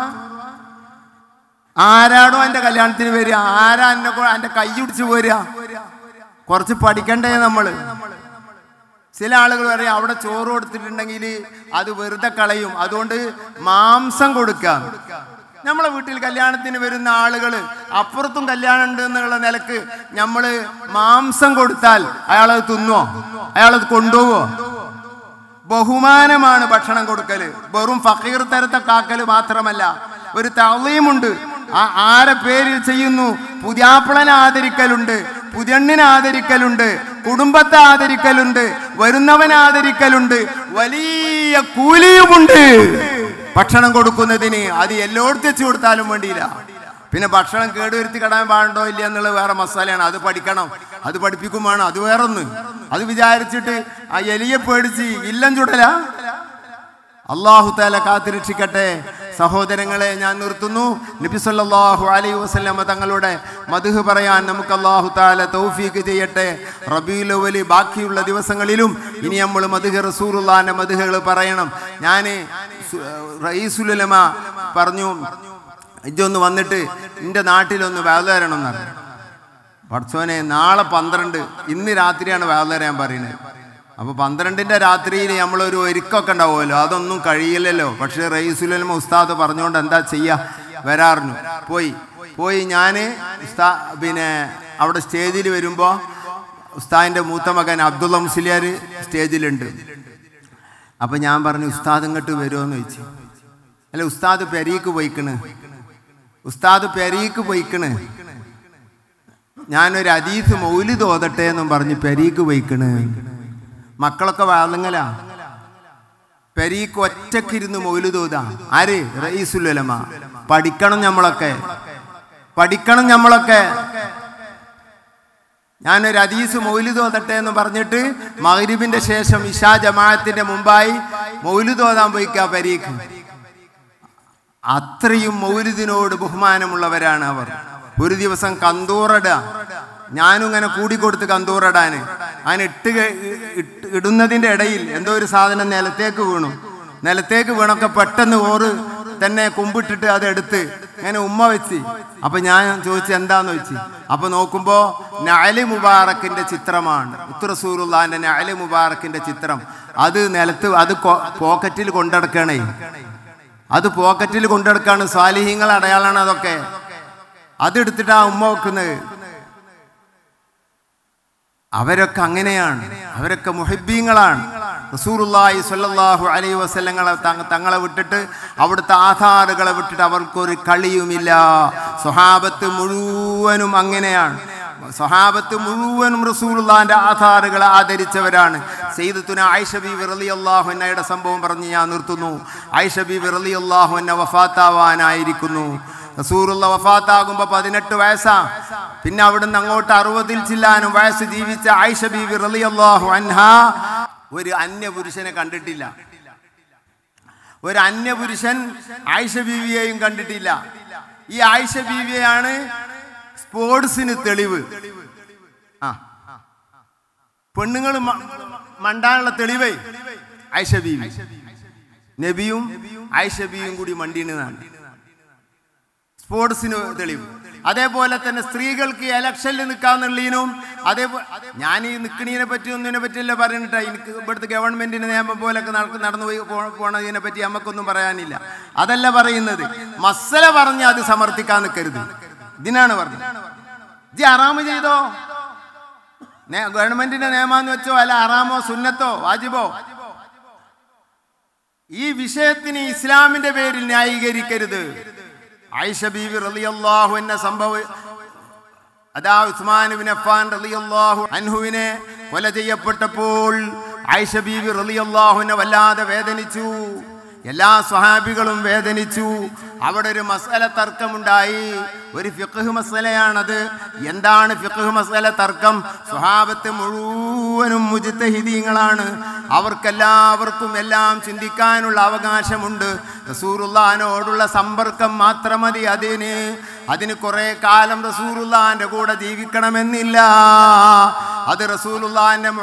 ആരാടോ എന്റെ കല്യാണത്തിന് വരിക ആരാ എന്നെ കൊ- എന്റെ കൈ പിടിച്ച് പോരുക കുറച്ച് പഠിക്കണ്ടേ നമ്മള് ചില ആളുകൾ പറയും അവിടെ ചോറ് കൊടുത്തിട്ടുണ്ടെങ്കിൽ അത് വെറുതെ കളയും അതുകൊണ്ട് മാംസം കൊടുക്കാം നമ്മളെ വീട്ടിൽ കല്യാണത്തിന് വരുന്ന ആളുകൾ അപ്പുറത്തും കല്യാണം ഉണ്ട് എന്നുള്ള നിലക്ക് നമ്മൾ മാംസം കൊടുത്താൽ അയാളത് തിന്നുവോ അയാളത് കൊണ്ടുപോവോ ബഹുമാനമാണ് ഭക്ഷണം കൊടുക്കല് വെറും ഫക്കീർ തരത്തെ കാക്കല് മാത്രമല്ല ഒരു തളയുമുണ്ട് ആ ആരെ പേരിൽ ചെയ്യുന്നു പുതിയാപ്പിളനെ ആദരിക്കലുണ്ട് പുതിയണ്ണിനെ ആദരിക്കലുണ്ട് കുടുംബത്തെ ആദരിക്കലുണ്ട് വരുന്നവനെ ആദരിക്കലുണ്ട് വലിയ കൂലിയുമുണ്ട് ഭക്ഷണം കൊടുക്കുന്നതിന് അത് എല്ലായിടത്തും വെച്ച് കൊടുത്താലും വേണ്ടിയില്ല പിന്നെ ഭക്ഷണം കേടുവരുത്തി കടാൻ പാടുണ്ടോ ഇല്ല എന്നുള്ളത് വേറെ മസാലയാണ് അത് പഠിക്കണം അത് പഠിപ്പിക്കും വേണം അത് വേറൊന്ന് അത് വിചാരിച്ചിട്ട് ആ എലിയെ പേടിച്ച് ഇല്ലം ചുടല അള്ളാഹു താല കാത്തിരക്ഷിക്കട്ടെ സഹോദരങ്ങളെ ഞാൻ നിർത്തുന്നു നബി സല്ലല്ലാഹു അലൈഹി വസല്ലമ തങ്ങളുടെ മധുഹ് പറയാൻ നമുക്ക് അള്ളാഹു താല തൗഫീക്ക് ചെയ്യട്ടെ റബീൽ അവല് ബാക്കിയുള്ള ദിവസങ്ങളിലും ഇനി നമ്മൾ മധുഹ് റസൂറുല്ലാന്റെ മധുഹകൾ പറയണം ഞാൻ റയീസുലമ പറഞ്ഞു ഇജൊന്ന് വന്നിട്ട് എൻ്റെ നാട്ടിലൊന്ന് വേദരണം എന്ന് പറഞ്ഞു പഠിച്ചോനെ നാളെ പന്ത്രണ്ട് ഇന്ന് രാത്രിയാണ് വേദന പറയുന്നത് അപ്പൊ പന്ത്രണ്ടിന്റെ രാത്രിയിൽ നമ്മളൊരു ഒരുക്കൊക്കെ ഉണ്ടാവുമല്ലോ അതൊന്നും കഴിയില്ലല്ലോ പക്ഷെ റയീസുലമ ഉസ്താദ് പറഞ്ഞുകൊണ്ട് എന്താ ചെയ്യാ വരാറിഞ്ഞു പോയി പോയി ഞാൻ ഉസ്താ പിന്നെ അവിടെ സ്റ്റേജിൽ വരുമ്പോൾ ഉസ്താദിന്റെ മൂത്ത മകൻ അബ്ദുള്ള മുസ്ലിയാർ സ്റ്റേജിലുണ്ട് അപ്പൊ ഞാൻ പറഞ്ഞു ഉസ്താദ് ഇങ്ങോട്ട് വരുമോന്ന് ചോദിച്ചു അല്ല ഉസ്താദ് പെരീക്ക് പോയിക്കണ് ഉസ്താദ് പെരീക്ക് പോയിക്കണ് ഞാനൊരു അതീസ് മൗലി തോതട്ടെ എന്നും പറഞ്ഞ് പെരീക്ക് പോയിക്കണ് മക്കളൊക്കെ വാളുങ്ങല പെരീക്ക് ഒറ്റക്കിരുന്ന് മൗലി തോതാ ആര് റയീസുലമ പഠിക്കണം നമ്മളൊക്കെ പഠിക്കണം നമ്മളൊക്കെ ഞാനൊരു അതീസ് മൗലി തോതട്ടെ എന്ന് പറഞ്ഞിട്ട് മഗ്രിബിന്റെ ശേഷം ഇഷാ ജമാഅത്തിന്റെ മുമ്പായി മൗലി തോതാൻ പോയിക്കാ പെരീക്ക് അത്രയും മൗലിദിനോട് ബഹുമാനമുള്ളവരാണ് അവർ ഒരു ദിവസം കന്തൂറട ഞാനും ഇങ്ങനെ കൂടിക്കൊടുത്ത് കന്തൂറടാന് അങ്ങനെ ഇട്ട് കഴി- ഇട്ട് ഇടുന്നതിന്റെ ഇടയിൽ എന്തോ ഒരു സാധനം നിലത്തേക്ക് വീണു നിലത്തേക്ക് വീണൊക്കെ പെട്ടെന്ന് ഓറ് തന്നെ കുമ്പിട്ടിട്ട് അത് എടുത്ത് ഇങ്ങനെ ഉമ്മ വെച്ച് അപ്പൊ ഞാൻ ചോദിച്ചു എന്താന്ന് ചോദിച്ചു അപ്പൊ നോക്കുമ്പോ നഅലി മുബാറക്കിന്റെ ചിത്രമാണ് ഉത്തറസൂറുല്ലാന്റെ നഅലി മുബാറക്കിന്റെ ചിത്രം അത് നിലത്ത് അത് കൊ- പോക്കറ്റിൽ കൊണ്ടടക്കണേ അത് പോക്കറ്റിൽ കൊണ്ടെടുക്കാണ് സ്വാലിഹ്യങ്ങൾ അടയാളാണ് അതൊക്കെ അതെടുത്തിട്ടാ ഉമ്മ വെക്കുന്നത് അവരൊക്കെ അങ്ങനെയാണ് അവരൊക്കെ മുഹിബീങ്ങളാണ് റസൂറുല്ലാഹി സ്വല്ലല്ലാഹു അലൈഹി വസല്ലങ്ങളെ തങ്ങ- തങ്ങളെ വിട്ടിട്ട് അവിടുത്തെ ആധാറുകളെ വിട്ടിട്ട് അവർക്കൊരു കളിയുമില്ല സ്വഹാബത്ത് മുഴുവനും അങ്ങനെയാണ് സ്വഹാബത്ത് മുഴുവനും റസൂലുള്ളാന്റെ ആധാറുകളെ ആദരിച്ചവരാണ് സെയ്ദത്തുന ആയിഷ ബീവി റളിയല്ലാഹു അൻഹയുടെ സംഭവം പറഞ്ഞ് ഞാൻ നിർത്തുന്നു ആയിഷ ബീവി റളിയല്ലാഹു അൻഹ വഫാത്താവാനായിരിക്കുന്നു റസൂറുള്ള വഫാത്താകുമ്പോ പതിനെട്ട് വയസ്സാ പിന്നെ അവിടുന്ന് അങ്ങോട്ട് അറുപതിൽ ചില്ലാനും വയസ്സ് ജീവിച്ച ആയിഷ ബീവി റളിയല്ലാഹു അൻഹ ഒരു അന്യപുരുഷനെ കണ്ടിട്ടില്ല ഒരു അന്യപുരുഷൻ ആയിഷ ബീവിയെയും കണ്ടിട്ടില്ല ഈ ആയിഷ ബീവിയെയാണ് സ്പോർട്സിന് തെളിവ് ആ പെണ്ണുങ്ങൾ മണ്ടാനുള്ള തെളിവേ ആയിഷ ബീവി നബിയും ആയിഷ ബീവിയും കൂടി മണ്ടീനതാണ് സ്പോർട്സിന് തെളിവ് അതേപോലെ തന്നെ സ്ത്രീകൾക്ക് ഇലക്ഷനിൽ നിൽക്കാന്നുള്ളതിനും അതേപോലെ ഞാൻ ഈ നിൽക്കണീനെ പറ്റി ഒന്നിനെ പറ്റിയല്ല പറഞ്ഞിട്ട് എനിക്ക് ഇവിടുത്തെ ഗവൺമെന്റിന്റെ നിയമം പോലൊക്കെ നടക്ക് നടന്നു പോയി പോ- പോണതിനെ പറ്റി നമുക്കൊന്നും പറയാനില്ല അതല്ല പറയുന്നത് മസല പറഞ്ഞ് അത് സമർത്ഥിക്കാൻ നിൽക്കരുത് ഇതിനാണ് പറഞ്ഞത് ജി അറാമ് ചെയ്തോ നേ- ഗവൺമെന്റിന്റെ നിയമാന്ന് വെച്ചോ അല്ല അറാമോ സുന്നത്തോ വാജിബോ ഈ വിഷയത്തിന് ഇസ്ലാമിന്റെ പേരിൽ ന്യായീകരിക്കരുത് ആയിഷ ബീവി റളിയല്ലാഹു എന്ന സംഭവം അതാ ഉസ്മാൻ ബിൻ അഫ്ഫാൻ റളിയല്ലാഹു അൻഹുവിനെ കൊല ചെയ്യപ്പെട്ടപ്പോൾ ആയിഷ ബീവി റളിയല്ലാഹുവിനെ വല്ലാതെ വേദനിച്ചു എല്ലാ സ്വഹാബികളും വേദനിച്ചു അവിടെ ഒരു മസല തർക്കമുണ്ടായി ഒരു ഫിഖ് മസലയാണത് എന്താണ് ഫിഖ് മസല തർക്കം സ്വഹാബത്ത് മുഴുവനും മുജിത്തഹിദീങ്ങളാണ് അവർക്കെല്ലാവർക്കും എല്ലാം ചിന്തിക്കാനുള്ള അവകാശമുണ്ട് റസൂറുല്ലാനോടുള്ള സമ്പർക്കം മാത്രം മതി അതിന് അതിന് കുറെ കാലം റസൂലുള്ളാന്റെ കൂടെ ജീവിക്കണമെന്നില്ല അത് റസൂലുള്ളാന്റെ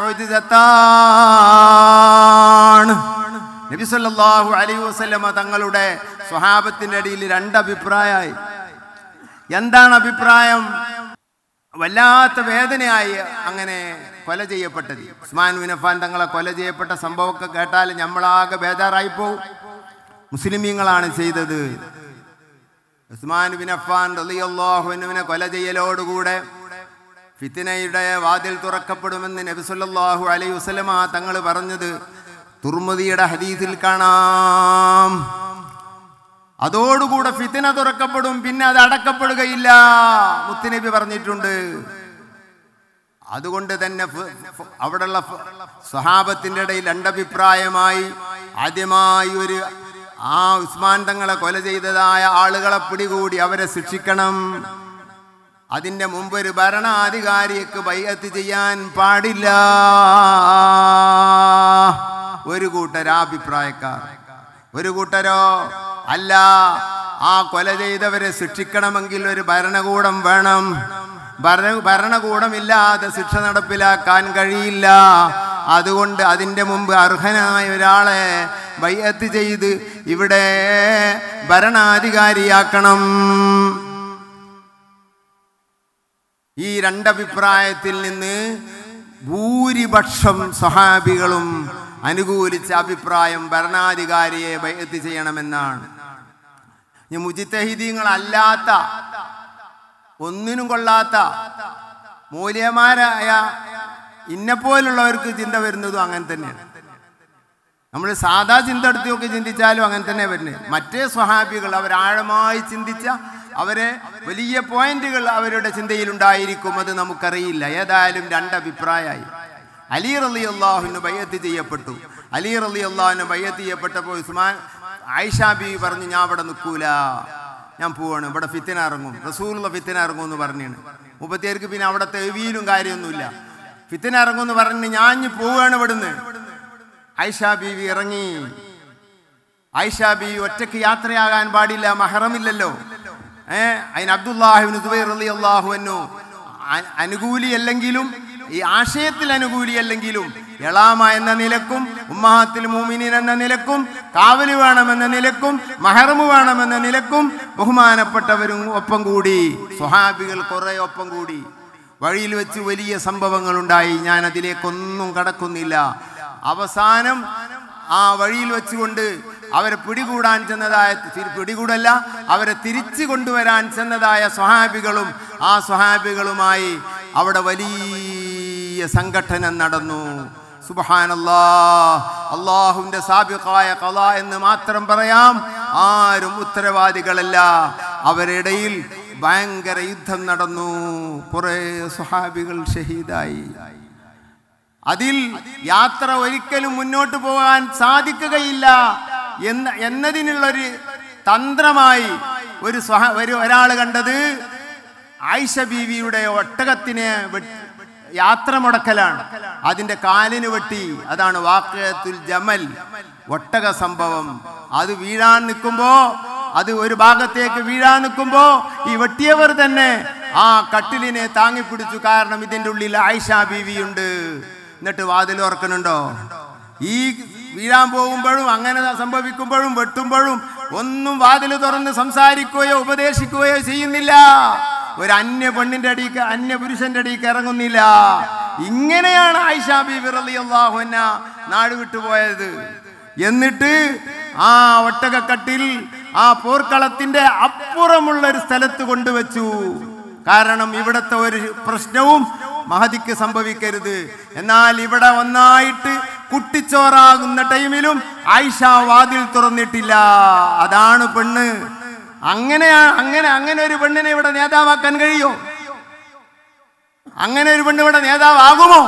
മോചിതത്താണ് നബി സല്ലല്ലാഹു അലൈഹി വസല്ലമ തങ്ങളുടെ സ്വഹാബത്തിന്റെ ഇടയിൽ രണ്ട് അഭിപ്രായമായി എന്താണ് അഭിപ്രായം വല്ലാത്ത വേദനയായി അങ്ങനെ കൊല ചെയ്യപ്പെട്ടത് ഉസ്മാൻ വിനഫാൻ തങ്ങളെ കൊല ചെയ്യപ്പെട്ട സംഭവമൊക്കെ കേട്ടാൽ നമ്മളാകെ ബേജാറായി പോവും മുസ്ലിമീങ്ങളാണ് ചെയ്തത് ഉസ്മാൻ ബിൻ അഫ്ഫാൻ റളിയല്ലാഹുവിനെ കൊല ചെയ്യലോടുകൂടെ ഫിത്തിനയുടെ വാതിൽ തുറക്കപ്പെടുമെന്ന് നബി സല്ലല്ലാഹു അലൈഹി വസല്ലമ തങ്ങൾ പറഞ്ഞത് തുർമുദിയുടെ ഹദീസിൽ കാണാം അതോടുകൂടെ ഫിത്തിന തുറക്കപ്പെടും പിന്നെ അത് അടക്കപ്പെടുകയില്ല മുത്തുനബി പറഞ്ഞിട്ടുണ്ട് അതുകൊണ്ട് തന്നെ ഫ- ഫ- അവിടെയുള്ള ഫ- സ്വഹാബത്തിന്റെ ഇടയിൽ രണ്ടഭിപ്രായമായി ആദ്യമായി ഒരു ആ ഉസ്മാൻ തങ്ങളെ കൊല ചെയ്തതായ ആളുകളെ പിടികൂടി അവരെ ശിക്ഷിക്കണം അതിന്റെ മുമ്പ് ഒരു ഭരണാധികാരിക്ക് ബൈഅത്ത് ചെയ്യാൻ പാടില്ല ഒരു കൂട്ടർ ആ അഭിപ്രായക്കാർ ഒരു കൂട്ടരോ അല്ല ആ കൊല ചെയ്തവരെ ശിക്ഷിക്കണമെങ്കിൽ ഒരു ഭരണകൂടം വേണം ഭരണ ഭരണകൂടമില്ലാതെ ശിക്ഷ നടപ്പിലാക്കാൻ കഴിയില്ല അതുകൊണ്ട് അതിൻ്റെ മുമ്പ് അർഹനായ ഒരാളെ ബൈഅത്ത് ചെയ്ത് ഇവിടെ ഭരണാധികാരിയാക്കണം ഈ രണ്ടഭിപ്രായത്തിൽ നിന്ന് ഭൂരിപക്ഷം സഹാബികളും അനുകൂലിച്ച അഭിപ്രായം ഭരണാധികാരിയെ ബൈഅത്ത് ചെയ്യണമെന്നാണ് ഈ മുജിത്തഹിദീങ്ങളല്ലാത്ത ഒന്നിനും കൊള്ളാത്ത മൂല്യമാരായ ഇന്നെപ്പോലുള്ളവർക്ക് ചിന്ത വരുന്നതും അങ്ങനെ തന്നെയാണ് നമ്മൾ സാധാ ചിന്ത എടുത്തൊക്കെ ചിന്തിച്ചാലും അങ്ങനെ തന്നെ വരുന്നത് മറ്റേ സ്വഹാബികൾ അവരാഴമായി ചിന്തിച്ച അവരെ വലിയ പോയിന്റുകൾ അവരുടെ ചിന്തയിലുണ്ടായിരിക്കും അത് നമുക്കറിയില്ല ഏതായാലും രണ്ടഭിപ്രായമായി അലി റലി അള്ളാഹുവിന് ബയ്യത്ത് ചെയ്യപ്പെട്ടു അലി റലി അള്ളാഹുവിന് ബയ്യത്ത് ചെയ്യപ്പെട്ടപ്പോൾ ഉസ്മാൻ ആയിഷ ബി പറഞ്ഞു ഞാൻ അവിടെ നിൽക്കൂല ഞാൻ പോവാണ് ഇവിടെ ഫിത്തിന ഇറങ്ങും റസൂലുള്ള ഫിത്തിന ഇറങ്ങും എന്ന് പറഞ്ഞാണ് മുപ്പത്തിയേർക്ക് പിന്നെ അവിടെ തെവിയിലും കാര്യമൊന്നുമില്ല ഫിത്തിന ഇറങ്ങും എന്ന് പറഞ്ഞ് ഞാൻ ഇനി പോവുകയാണ് ഇവിടുന്ന് ഐഷ ബീവി ഇറങ്ങി ഐഷ ബീവി ഒറ്റയ്ക്ക് യാത്രയാകാൻ പാടില്ല മഹറമില്ലല്ലോ ഏ അതിന് അബ്ദുല്ലാഹിബിന് സുബൈർ അലി അള്ളാഹുവിനു അനുകൂലിയല്ലെങ്കിലും ഈ ആശയത്തിൽ അനുകൂലിയല്ലെങ്കിലും എളാമ എന്ന നിലക്കും ഉമ്മഹാത്തിൽ മൂമിനീൻ എന്ന നിലക്കും കാവല് വേണമെന്ന നിലക്കും മഹറമ് വേണമെന്ന നിലക്കും ബഹുമാനപ്പെട്ടവരും ഒപ്പം കൂടി സ്വഹാബികൾ കുറെ ഒപ്പം കൂടി വഴിയിൽ വെച്ച് വലിയ സംഭവങ്ങൾ ഉണ്ടായി ഞാൻ അതിലേക്കൊന്നും കടക്കുന്നില്ല അവസാനം ആ വഴിയിൽ വെച്ചുകൊണ്ട് അവരെ പിടികൂടാൻ ചെന്നതായ തി- പിടികൂടല്ല അവരെ തിരിച്ചു കൊണ്ടുവരാൻ ചെന്നതായ സ്വഹാബികളും ആ സ്വഹാബികളുമായി അവിടെ വലിയ സംഘടന നടന്നു സുബഹാനല്ലാ അള്ളാഹുവിന്റെ സാബിഖായ കല എന്ന് മാത്രം പറയാം ആരും ഉത്തരവാദികളല്ല അവരിടയിൽ ഭയങ്കര യുദ്ധം നടന്നു കുറെ സ്വഹാബികൾ ഷഹീദായി അതിൽ യാത്ര ഒരിക്കലും മുന്നോട്ട് പോകാൻ സാധിക്കുകയില്ല എന്ന എന്നതിനുള്ളൊരു തന്ത്രമായി ഒരു സ്വഹ ഒരു ഒരാൾ കണ്ടത് ആയിഷ ബീവിയുടെ ഒട്ടകത്തിനെ വെട്ടി- യാത്ര മുടക്കലാണ് അതിന്റെ കാലിന് വെട്ടി അതാണ് വാക്കത്തുൽ ജമൽ ഒട്ടക സംഭവം അത് വീഴാൻ നിൽക്കുമ്പോ അത് ഒരു ഭാഗത്തേക്ക് വീഴാൻ നിൽക്കുമ്പോ ഈ വെട്ടിയവർ തന്നെ ആ കട്ടിലിനെ താങ്ങിപ്പിടിച്ചു കാരണം ഇതിന്റെ ഉള്ളിൽ ആയിഷ ബീവിയുണ്ട് എന്നിട്ട് വാതിൽ ഓർക്കുന്നുണ്ടോ ഈ വീഴാൻ പോകുമ്പോഴും അങ്ങനെ സംഭവിക്കുമ്പോഴും വെട്ടുമ്പോഴും ഒന്നും വാതിൽ തുറന്ന് സംസാരിക്കുകയോ ഉപദേശിക്കുകയോ ചെയ്യുന്നില്ല ഒരു അന്യ പെണ്ണിന്റെ അടിക്ക് അന്യ പുരുഷന്റെ അടിക്ക് ഇറങ്ങുന്നില്ല ഇങ്ങനെയാണ് ആയിഷ ബീബി റളിയല്ലാഹു അൻഹ നാട് വിട്ടുപോയത് എന്നിട്ട് ആ ഒട്ടകക്കട്ടിൽ ആ പോർക്കളത്തിന്റെ അപ്പുറമുള്ള ഒരു സ്ഥലത്ത് കൊണ്ടുവച്ചു കാരണം ഇവിടത്തെ ഒരു പ്രശ്നവും മഹതിക്ക് സംഭവിക്കരുത് എന്നാൽ ഇവിടെ ഒന്നായിട്ട് കുട്ടിച്ചോറാകുന്ന ടൈമിലും ആയിഷ വാതിൽ തുറന്നിട്ടില്ല അതാണ് പെണ്ണ് അങ്ങനെയാ അങ്ങനെ അങ്ങനെ ഒരു പെണ്ണിനെ ഇവിടെ നേതാവാക്കാൻ കഴിയോ അങ്ങനെ ഒരു പെണ്ണ് ഇവിടെ നേതാവാകുമോ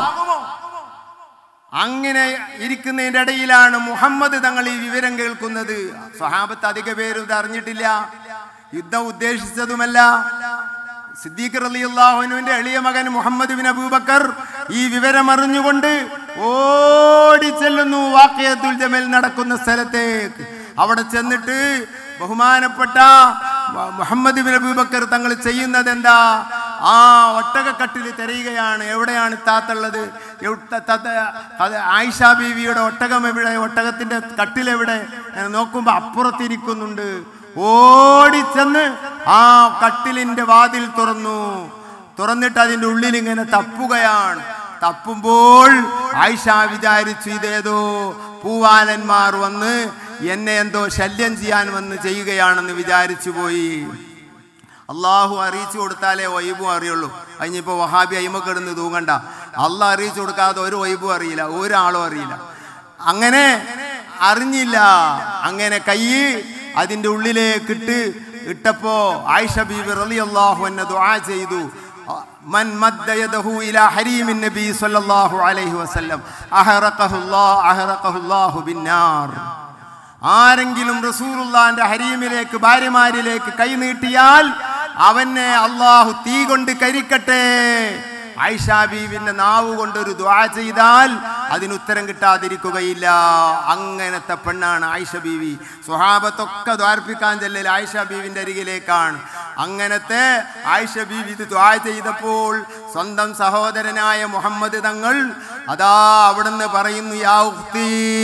അങ്ങനെ ഇരിക്കുന്നതിന്റെ ഇടയിലാണ് മുഹമ്മദ് തങ്ങൾ ഈ വിവരം കേൾക്കുന്നത് സ്വഹാബത്ത് അധിക പേരും ഇത് അറിഞ്ഞിട്ടില്ല യുദ്ധം ഉദ്ദേശിച്ചതുമല്ല സിദ്ദീഖ് റളിയല്ലാഹുവിന്റെ എളിയ മകൻ മുഹമ്മദ് ബിൻ അബൂബക്കർ ഈ വിവരം അറിഞ്ഞുകൊണ്ട് ഓടിച്ചെല്ലുന്നു വാക്കയത്തുൽ ജമൽ നടക്കുന്ന സ്ഥലത്തേക്ക് അവിടെ ചെന്നിട്ട് ബഹുമാനപ്പെട്ട മു- മുഹമ്മദ് ബിൻ അബൂബക്കർ തങ്ങൾ ചെയ്യുന്നത് എന്താ ആ ഒട്ടകക്കട്ടിൽ തിരയുകയാണ് എവിടെയാണ് താത്തുള്ളത് എവിടെ- താത്ത- അത് ആയിഷ ബീവിയുടെ ഒട്ടകം എവിടെ ഒട്ടകത്തിന്റെ കട്ടിലെവിടെ എന്ന് നോക്കുമ്പോ അപ്പുറത്തിരിക്കുന്നുണ്ട് ഓടിച്ചെന്ന് ആ കട്ടിലിന്റെ വാതിൽ തുറന്നു തുറന്നിട്ട് അതിന്റെ ഉള്ളിൽ ഇങ്ങനെ തപ്പുകയാണ് തപ്പുമ്പോൾ ആയിഷ വിചാരിച്ചു ഇതേതോ പൂവാലന്മാർ വന്ന് എന്നെ എന്തോ ശല്യം ചെയ്യാൻ വന്ന് ചെയ്യുകയാണെന്ന് വിചാരിച്ചു പോയി അള്ളാഹു അറിയിച്ചു കൊടുത്താലേ വൈബും അറിയുള്ളൂ അതിനിപ്പോൾ വഹാബി അയിമക്കിടുന്ന് തൂങ്ങണ്ട അള്ളാഹ് അറിയിച്ചു കൊടുക്കാതെ ഒരു വൈബും അറിയില്ല ഒരാളും അറിയില്ല അങ്ങനെ അറിഞ്ഞില്ല അങ്ങനെ കൈ അതിൻ്റെ ഉള്ളിലേക്കിട്ട് ഇട്ടപ്പോ ആയിഷ ബീബി റളിയല്ലാഹു അൻഹ ദുആ ചെയ്തു മൻ മദ്ദ യദഹു ഇലാ ഹരീമിൻ നബി സല്ലല്ലാഹു അലൈഹി വസല്ലം അഹറഖഹുല്ലാഹു അഹറഖഹുല്ലാഹു ബിന്നാർ ആരെങ്കിലും റസൂലുള്ളാന്റെ ഹരീമിലേക്ക് ഭാര്യമാരിലേക്ക് കൈ നീട്ടിയാൽ അവനെ അള്ളാഹു തീ കൊണ്ട് കരിക്കട്ടെ ആയിഷ ബീവിന്റെ നാവ് കൊണ്ടൊരു ദ്വാ ചെയ്താൽ അതിന് ഉത്തരം കിട്ടാതിരിക്കുകയില്ല അങ്ങനത്തെ പെണ്ണാണ് ആയിഷ ബീവി സ്വഹാബത്തൊക്കെ ദ്വാർപ്പിക്കാൻ ചെല്ലൽ ആയിഷ ബീവിന്റെ അരികിലേക്കാണ് അങ്ങനത്തെ ആയിഷ ബീവി ഇത് ദ്വാ ചെയ്തപ്പോൾ സ്വന്തം സഹോദരനായ മുഹമ്മദ് തങ്ങൾ അതാ അവിടുന്ന് പറയുന്നു യാ ഉഖ്തീ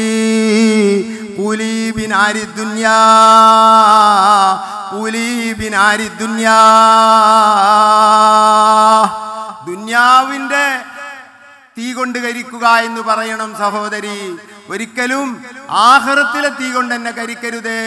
قولي بنار الدنيا قولي بنار الدنيا ദുന്യാവിൻ്റെ തീ കൊണ്ട് കരിക്കുക എന്ന് പറയണം സഹോദരി ഒരിക്കലും ആഹ്റത്തിലെ തീ കൊണ്ട് എന്നെ കരിക്കരുതേ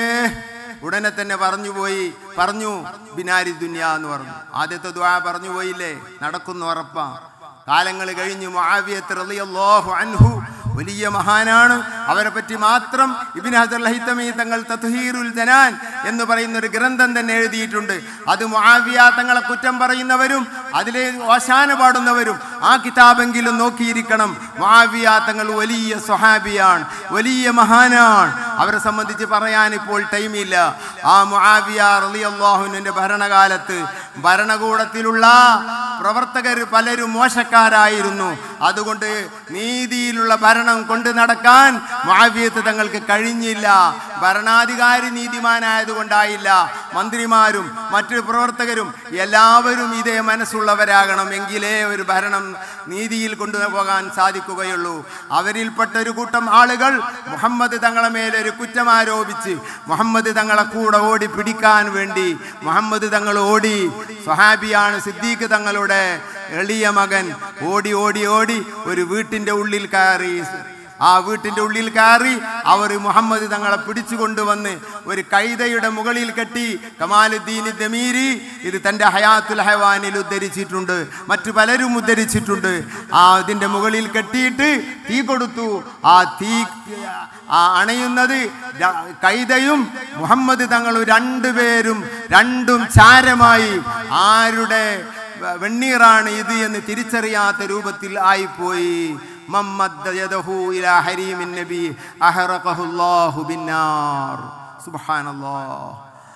ഉടനെ തന്നെ പറഞ്ഞു പോയി പറഞ്ഞു ബിനാരി ദുന്യ എന്ന് പറഞ്ഞു ആദ്യത്തെ ദ്വാ പറഞ്ഞു പോയില്ലേ നടക്കുന്നു ഉറപ്പാ കാലങ്ങൾ കഴിഞ്ഞു മുആവിയത്ത് റളിയല്ലാഹു അൻഹു വലിയ മഹാനാണ് അവരെ പറ്റി മാത്രം ഇബിൻ ഹജർ ലഹിത്തമി തങ്ങൾ തത്ഹീറുൽ ജനാൻ എന്ന് പറയുന്ന ഒരു ഗ്രന്ഥം തന്നെ എഴുതിയിട്ടുണ്ട് അത് മുആവിയ തങ്ങളെ കുറ്റം പറയുന്നവരും അതിലെ ഓശാന പാടുന്നവരും ആ കിതാബെങ്കിലും നോക്കിയിരിക്കണം മുആവിയ തങ്ങൾ വലിയ സ്വഹാബിയാണ് വലിയ മഹാനാണ് അവരെ സംബന്ധിച്ച് പറയാൻ ഇപ്പോൾ ടൈമില്ല ആ മുആവിയ റളിയല്ലാഹുവിന്റെ ഭരണകാലത്ത് ഭരണകൂടത്തിലുള്ള പ്രവർത്തകർ പലരും മോശക്കാരായിരുന്നു അതുകൊണ്ട് നീതിയിലുള്ള ഭരണം കൊണ്ടു നടക്കാൻ മാവ്യത്ത് തങ്ങൾക്ക് കഴിഞ്ഞില്ല ഭരണാധികാരി നീതിമാനായതുകൊണ്ടായില്ല മന്ത്രിമാരും മറ്റു പ്രവർത്തകരും എല്ലാവരും ഇതേ മനസ്സുള്ളവരാകണം എങ്കിലേ ഒരു ഭരണം നീതിയിൽ കൊണ്ടുപോകാൻ സാധിക്കുകയുള്ളൂ അവരിൽപ്പെട്ട ഒരു കൂട്ടം ആളുകൾ മുഹമ്മദ് തങ്ങളെ മേലെ ഒരു കുറ്റം ആരോപിച്ച് മുഹമ്മദ് തങ്ങളെ കൂടെ ഓടി പിടിക്കാൻ വേണ്ടി മുഹമ്മദ് തങ്ങൾ ഓടി സ്വഹാബിയാണ് സിദ്ദീഖ് തങ്ങളുടെ എളിയ മകൻ ഓടി ഓടി ഓടി ഒരു വീട്ടിന്റെ ഉള്ളിൽ കയറി ആ വീട്ടിന്റെ ഉള്ളിൽ കയറി അവർ മുഹമ്മദ് തങ്ങളെ പിടിച്ചു കൊണ്ടുവന്ന് ഒരു കൈതയുടെ മുകളിൽ കെട്ടി കമാലുദ്ദീൻ ദമീരി ഇത് തന്റെ ഹയാത്തുൽ ഹവാനിൽ ഉദ്ധരിച്ചിട്ടുണ്ട് മറ്റു പലരും ഉദ്ധരിച്ചിട്ടുണ്ട് ആ ഇതിന്റെ മുകളിൽ കെട്ടിയിട്ട് തീ കൊടുത്തു ആ തീ ആ അണയുന്നത് ര- കൈതയും മുഹമ്മദ് തങ്ങളും രണ്ടുപേരും രണ്ടും ചാരമായി ആരുടെ വെ- വെണ്ണീറാണ് ഇത് എന്ന് തിരിച്ചറിയാത്ത രൂപത്തിൽ ആയിപ്പോയി മമ്മദ്ദ യദഹു ഇലാ ഹരീമിൻ നബി അഹറഖഹുല്ലാഹു ബിന്നാർ സുബ്ഹാനല്ലാഹ്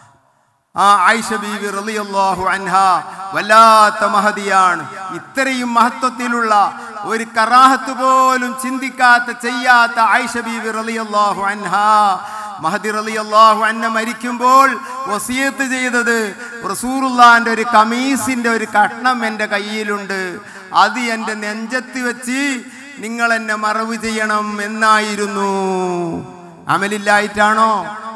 ആ ആയിഷ ബീവി റളിയല്ലാഹു അൻഹ വല്ലാത്ത മഹതിയാണ് ഇത്രയും മഹത്വത്തിലുള്ള ഒരു കറാഹത്ത് പോലും ചിന്തിക്കാത്ത ചെയ്യാത്ത ആയിഷ ബീവി റളിയല്ലാഹു അൻഹ മഹദി റളിയല്ലാഹു അന്ന മരിക്കുമ്പോൾ വസിയത്ത് ചെയ്തത് റസൂറുള്ളാന്റെ ഒരു കമീസിന്റെ ഒരു കഷ്ണം എൻ്റെ കയ്യിലുണ്ട് അത് എൻ്റെ നെഞ്ചത്ത് വെച്ച് നിങ്ങൾ എന്നെ മറവ് ചെയ്യണം എന്നായിരുന്നു അമലില്ലായിട്ടാണോ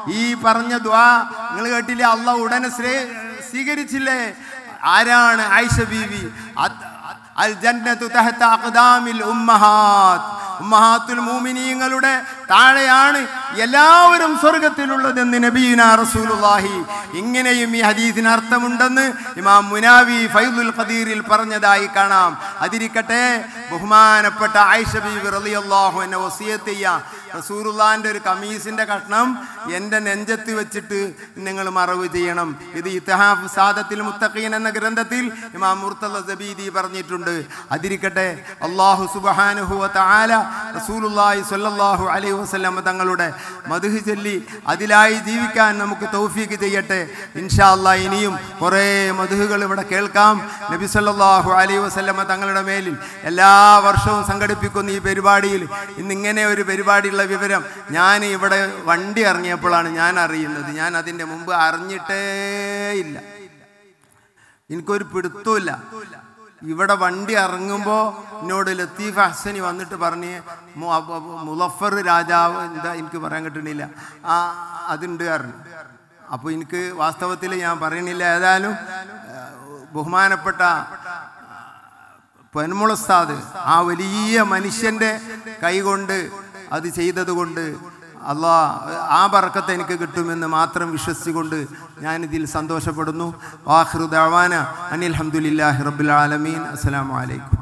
ഈ പറഞ്ഞ ദ്വാ നിങ്ങൾ കേട്ടില്ലേ അള്ളാഹ് ഉടനെ സ്വീ- സ്വീകരിച്ചില്ലേ ആരാണ് ആയിഷ ബീവി അത്- അൽ ജന്നത്തു തഹത്ത അഖ്ദാമിൽ ഉമ്മഹാത്ത് ഉമ്മഹാത്തുൽ മൂമിനീങ്ങളുടെ താഴെയാണ് എല്ലാവരും സ്വർഗത്തിലുള്ളതെന്ന് നബീന റസൂലുള്ളാഹി ഇങ്ങനെയും ഈ ഹദീസിന് അർത്ഥമുണ്ടെന്ന് ഇമാം മുനാവി ഫൈദുൽ ഖദീറിൽ പറഞ്ഞതായി കാണാം അതിരിക്കട്ടെ ബഹുമാനപ്പെട്ട ആയിഷ ബീവി റളിയല്ലാഹു എന്നെ വസിയത്ത് ചെയ്യാം റസൂറുല്ലാന്റെ ഒരു കമീസിന്റെ കഷ്ണം എൻ്റെ നെഞ്ചത്ത് വെച്ചിട്ട് നിങ്ങൾ മറവ് ചെയ്യണം ഇത് ഇത്തഹാഫ് സാദത്തിൽ മുത്തഖീൻ എന്ന ഗ്രന്ഥത്തിൽ ഇമാം മുർത്തല സബീദി പറഞ്ഞിട്ടുണ്ട് അതിരിക്കട്ടെ അള്ളാഹു സുബ്ഹാനഹു വ തആല റസൂലുള്ളാഹി സ്വല്ലല്ലാഹു അലൈഹി വസല്ലം തങ്ങളുടെ മധുഹ് ചൊല്ലി അതിലായി ജീവിക്കാൻ നമുക്ക് തൗഫീക്ക് ചെയ്യട്ടെ ഇൻഷാ അല്ലാ ഇനിയും കുറേ മധുഹുകൾ ഇവിടെ കേൾക്കാം നബി സല്ലല്ലാഹു അലൈഹി വസല്ലമ തങ്ങളുടെ മേലിൽ എല്ലാ വർഷവും സംഘടിപ്പിക്കുന്ന ഈ പരിപാടിയിൽ ഇന്നിങ്ങനെ ഒരു പരിപാടിയുള്ള വിവരം ഞാൻ ഇവിടെ വണ്ടി ഇറങ്ങിയപ്പോഴാണ് ഞാൻ അറിയുന്നത് ഞാൻ അതിൻ്റെ മുമ്പ് അറിഞ്ഞിട്ടേ ഇല്ല എനിക്കൊരു പിടുത്തമില്ല ഇവിടെ വണ്ടി ഇറങ്ങുമ്പോൾ എന്നോട് ലത്തീഫ് ഹസനി വന്നിട്ട് പറഞ്ഞ് മു- അബ- അബ- മുലഫർ രാജാവ് എന്താ എനിക്ക് പറയാൻ കിട്ടണില്ല ആ അതുണ്ട് പറഞ്ഞു അപ്പോൾ എനിക്ക് വാസ്തവത്തിൽ ഞാൻ പറയണില്ല ഏതായാലും ആ, ബഹുമാനപ്പെട്ട പൊന്മുളസ്താദ് ആ വലിയ മനുഷ്യൻ്റെ കൈകൊണ്ട് അത് ചെയ്തത് കൊണ്ട് അള്ളാ ആ ബർക്കത്ത് എനിക്ക് കിട്ടുമെന്ന് മാത്രം വിശ്വസിച്ചുകൊണ്ട് ഞാനിതിൽ സന്തോഷപ്പെടുന്നു വാഹൃദാന അനിൽ അഹമ്മദില്ലാഹി റബ്ബുൽ ആലമീൻ അസ്സലാമു അലൈക്കും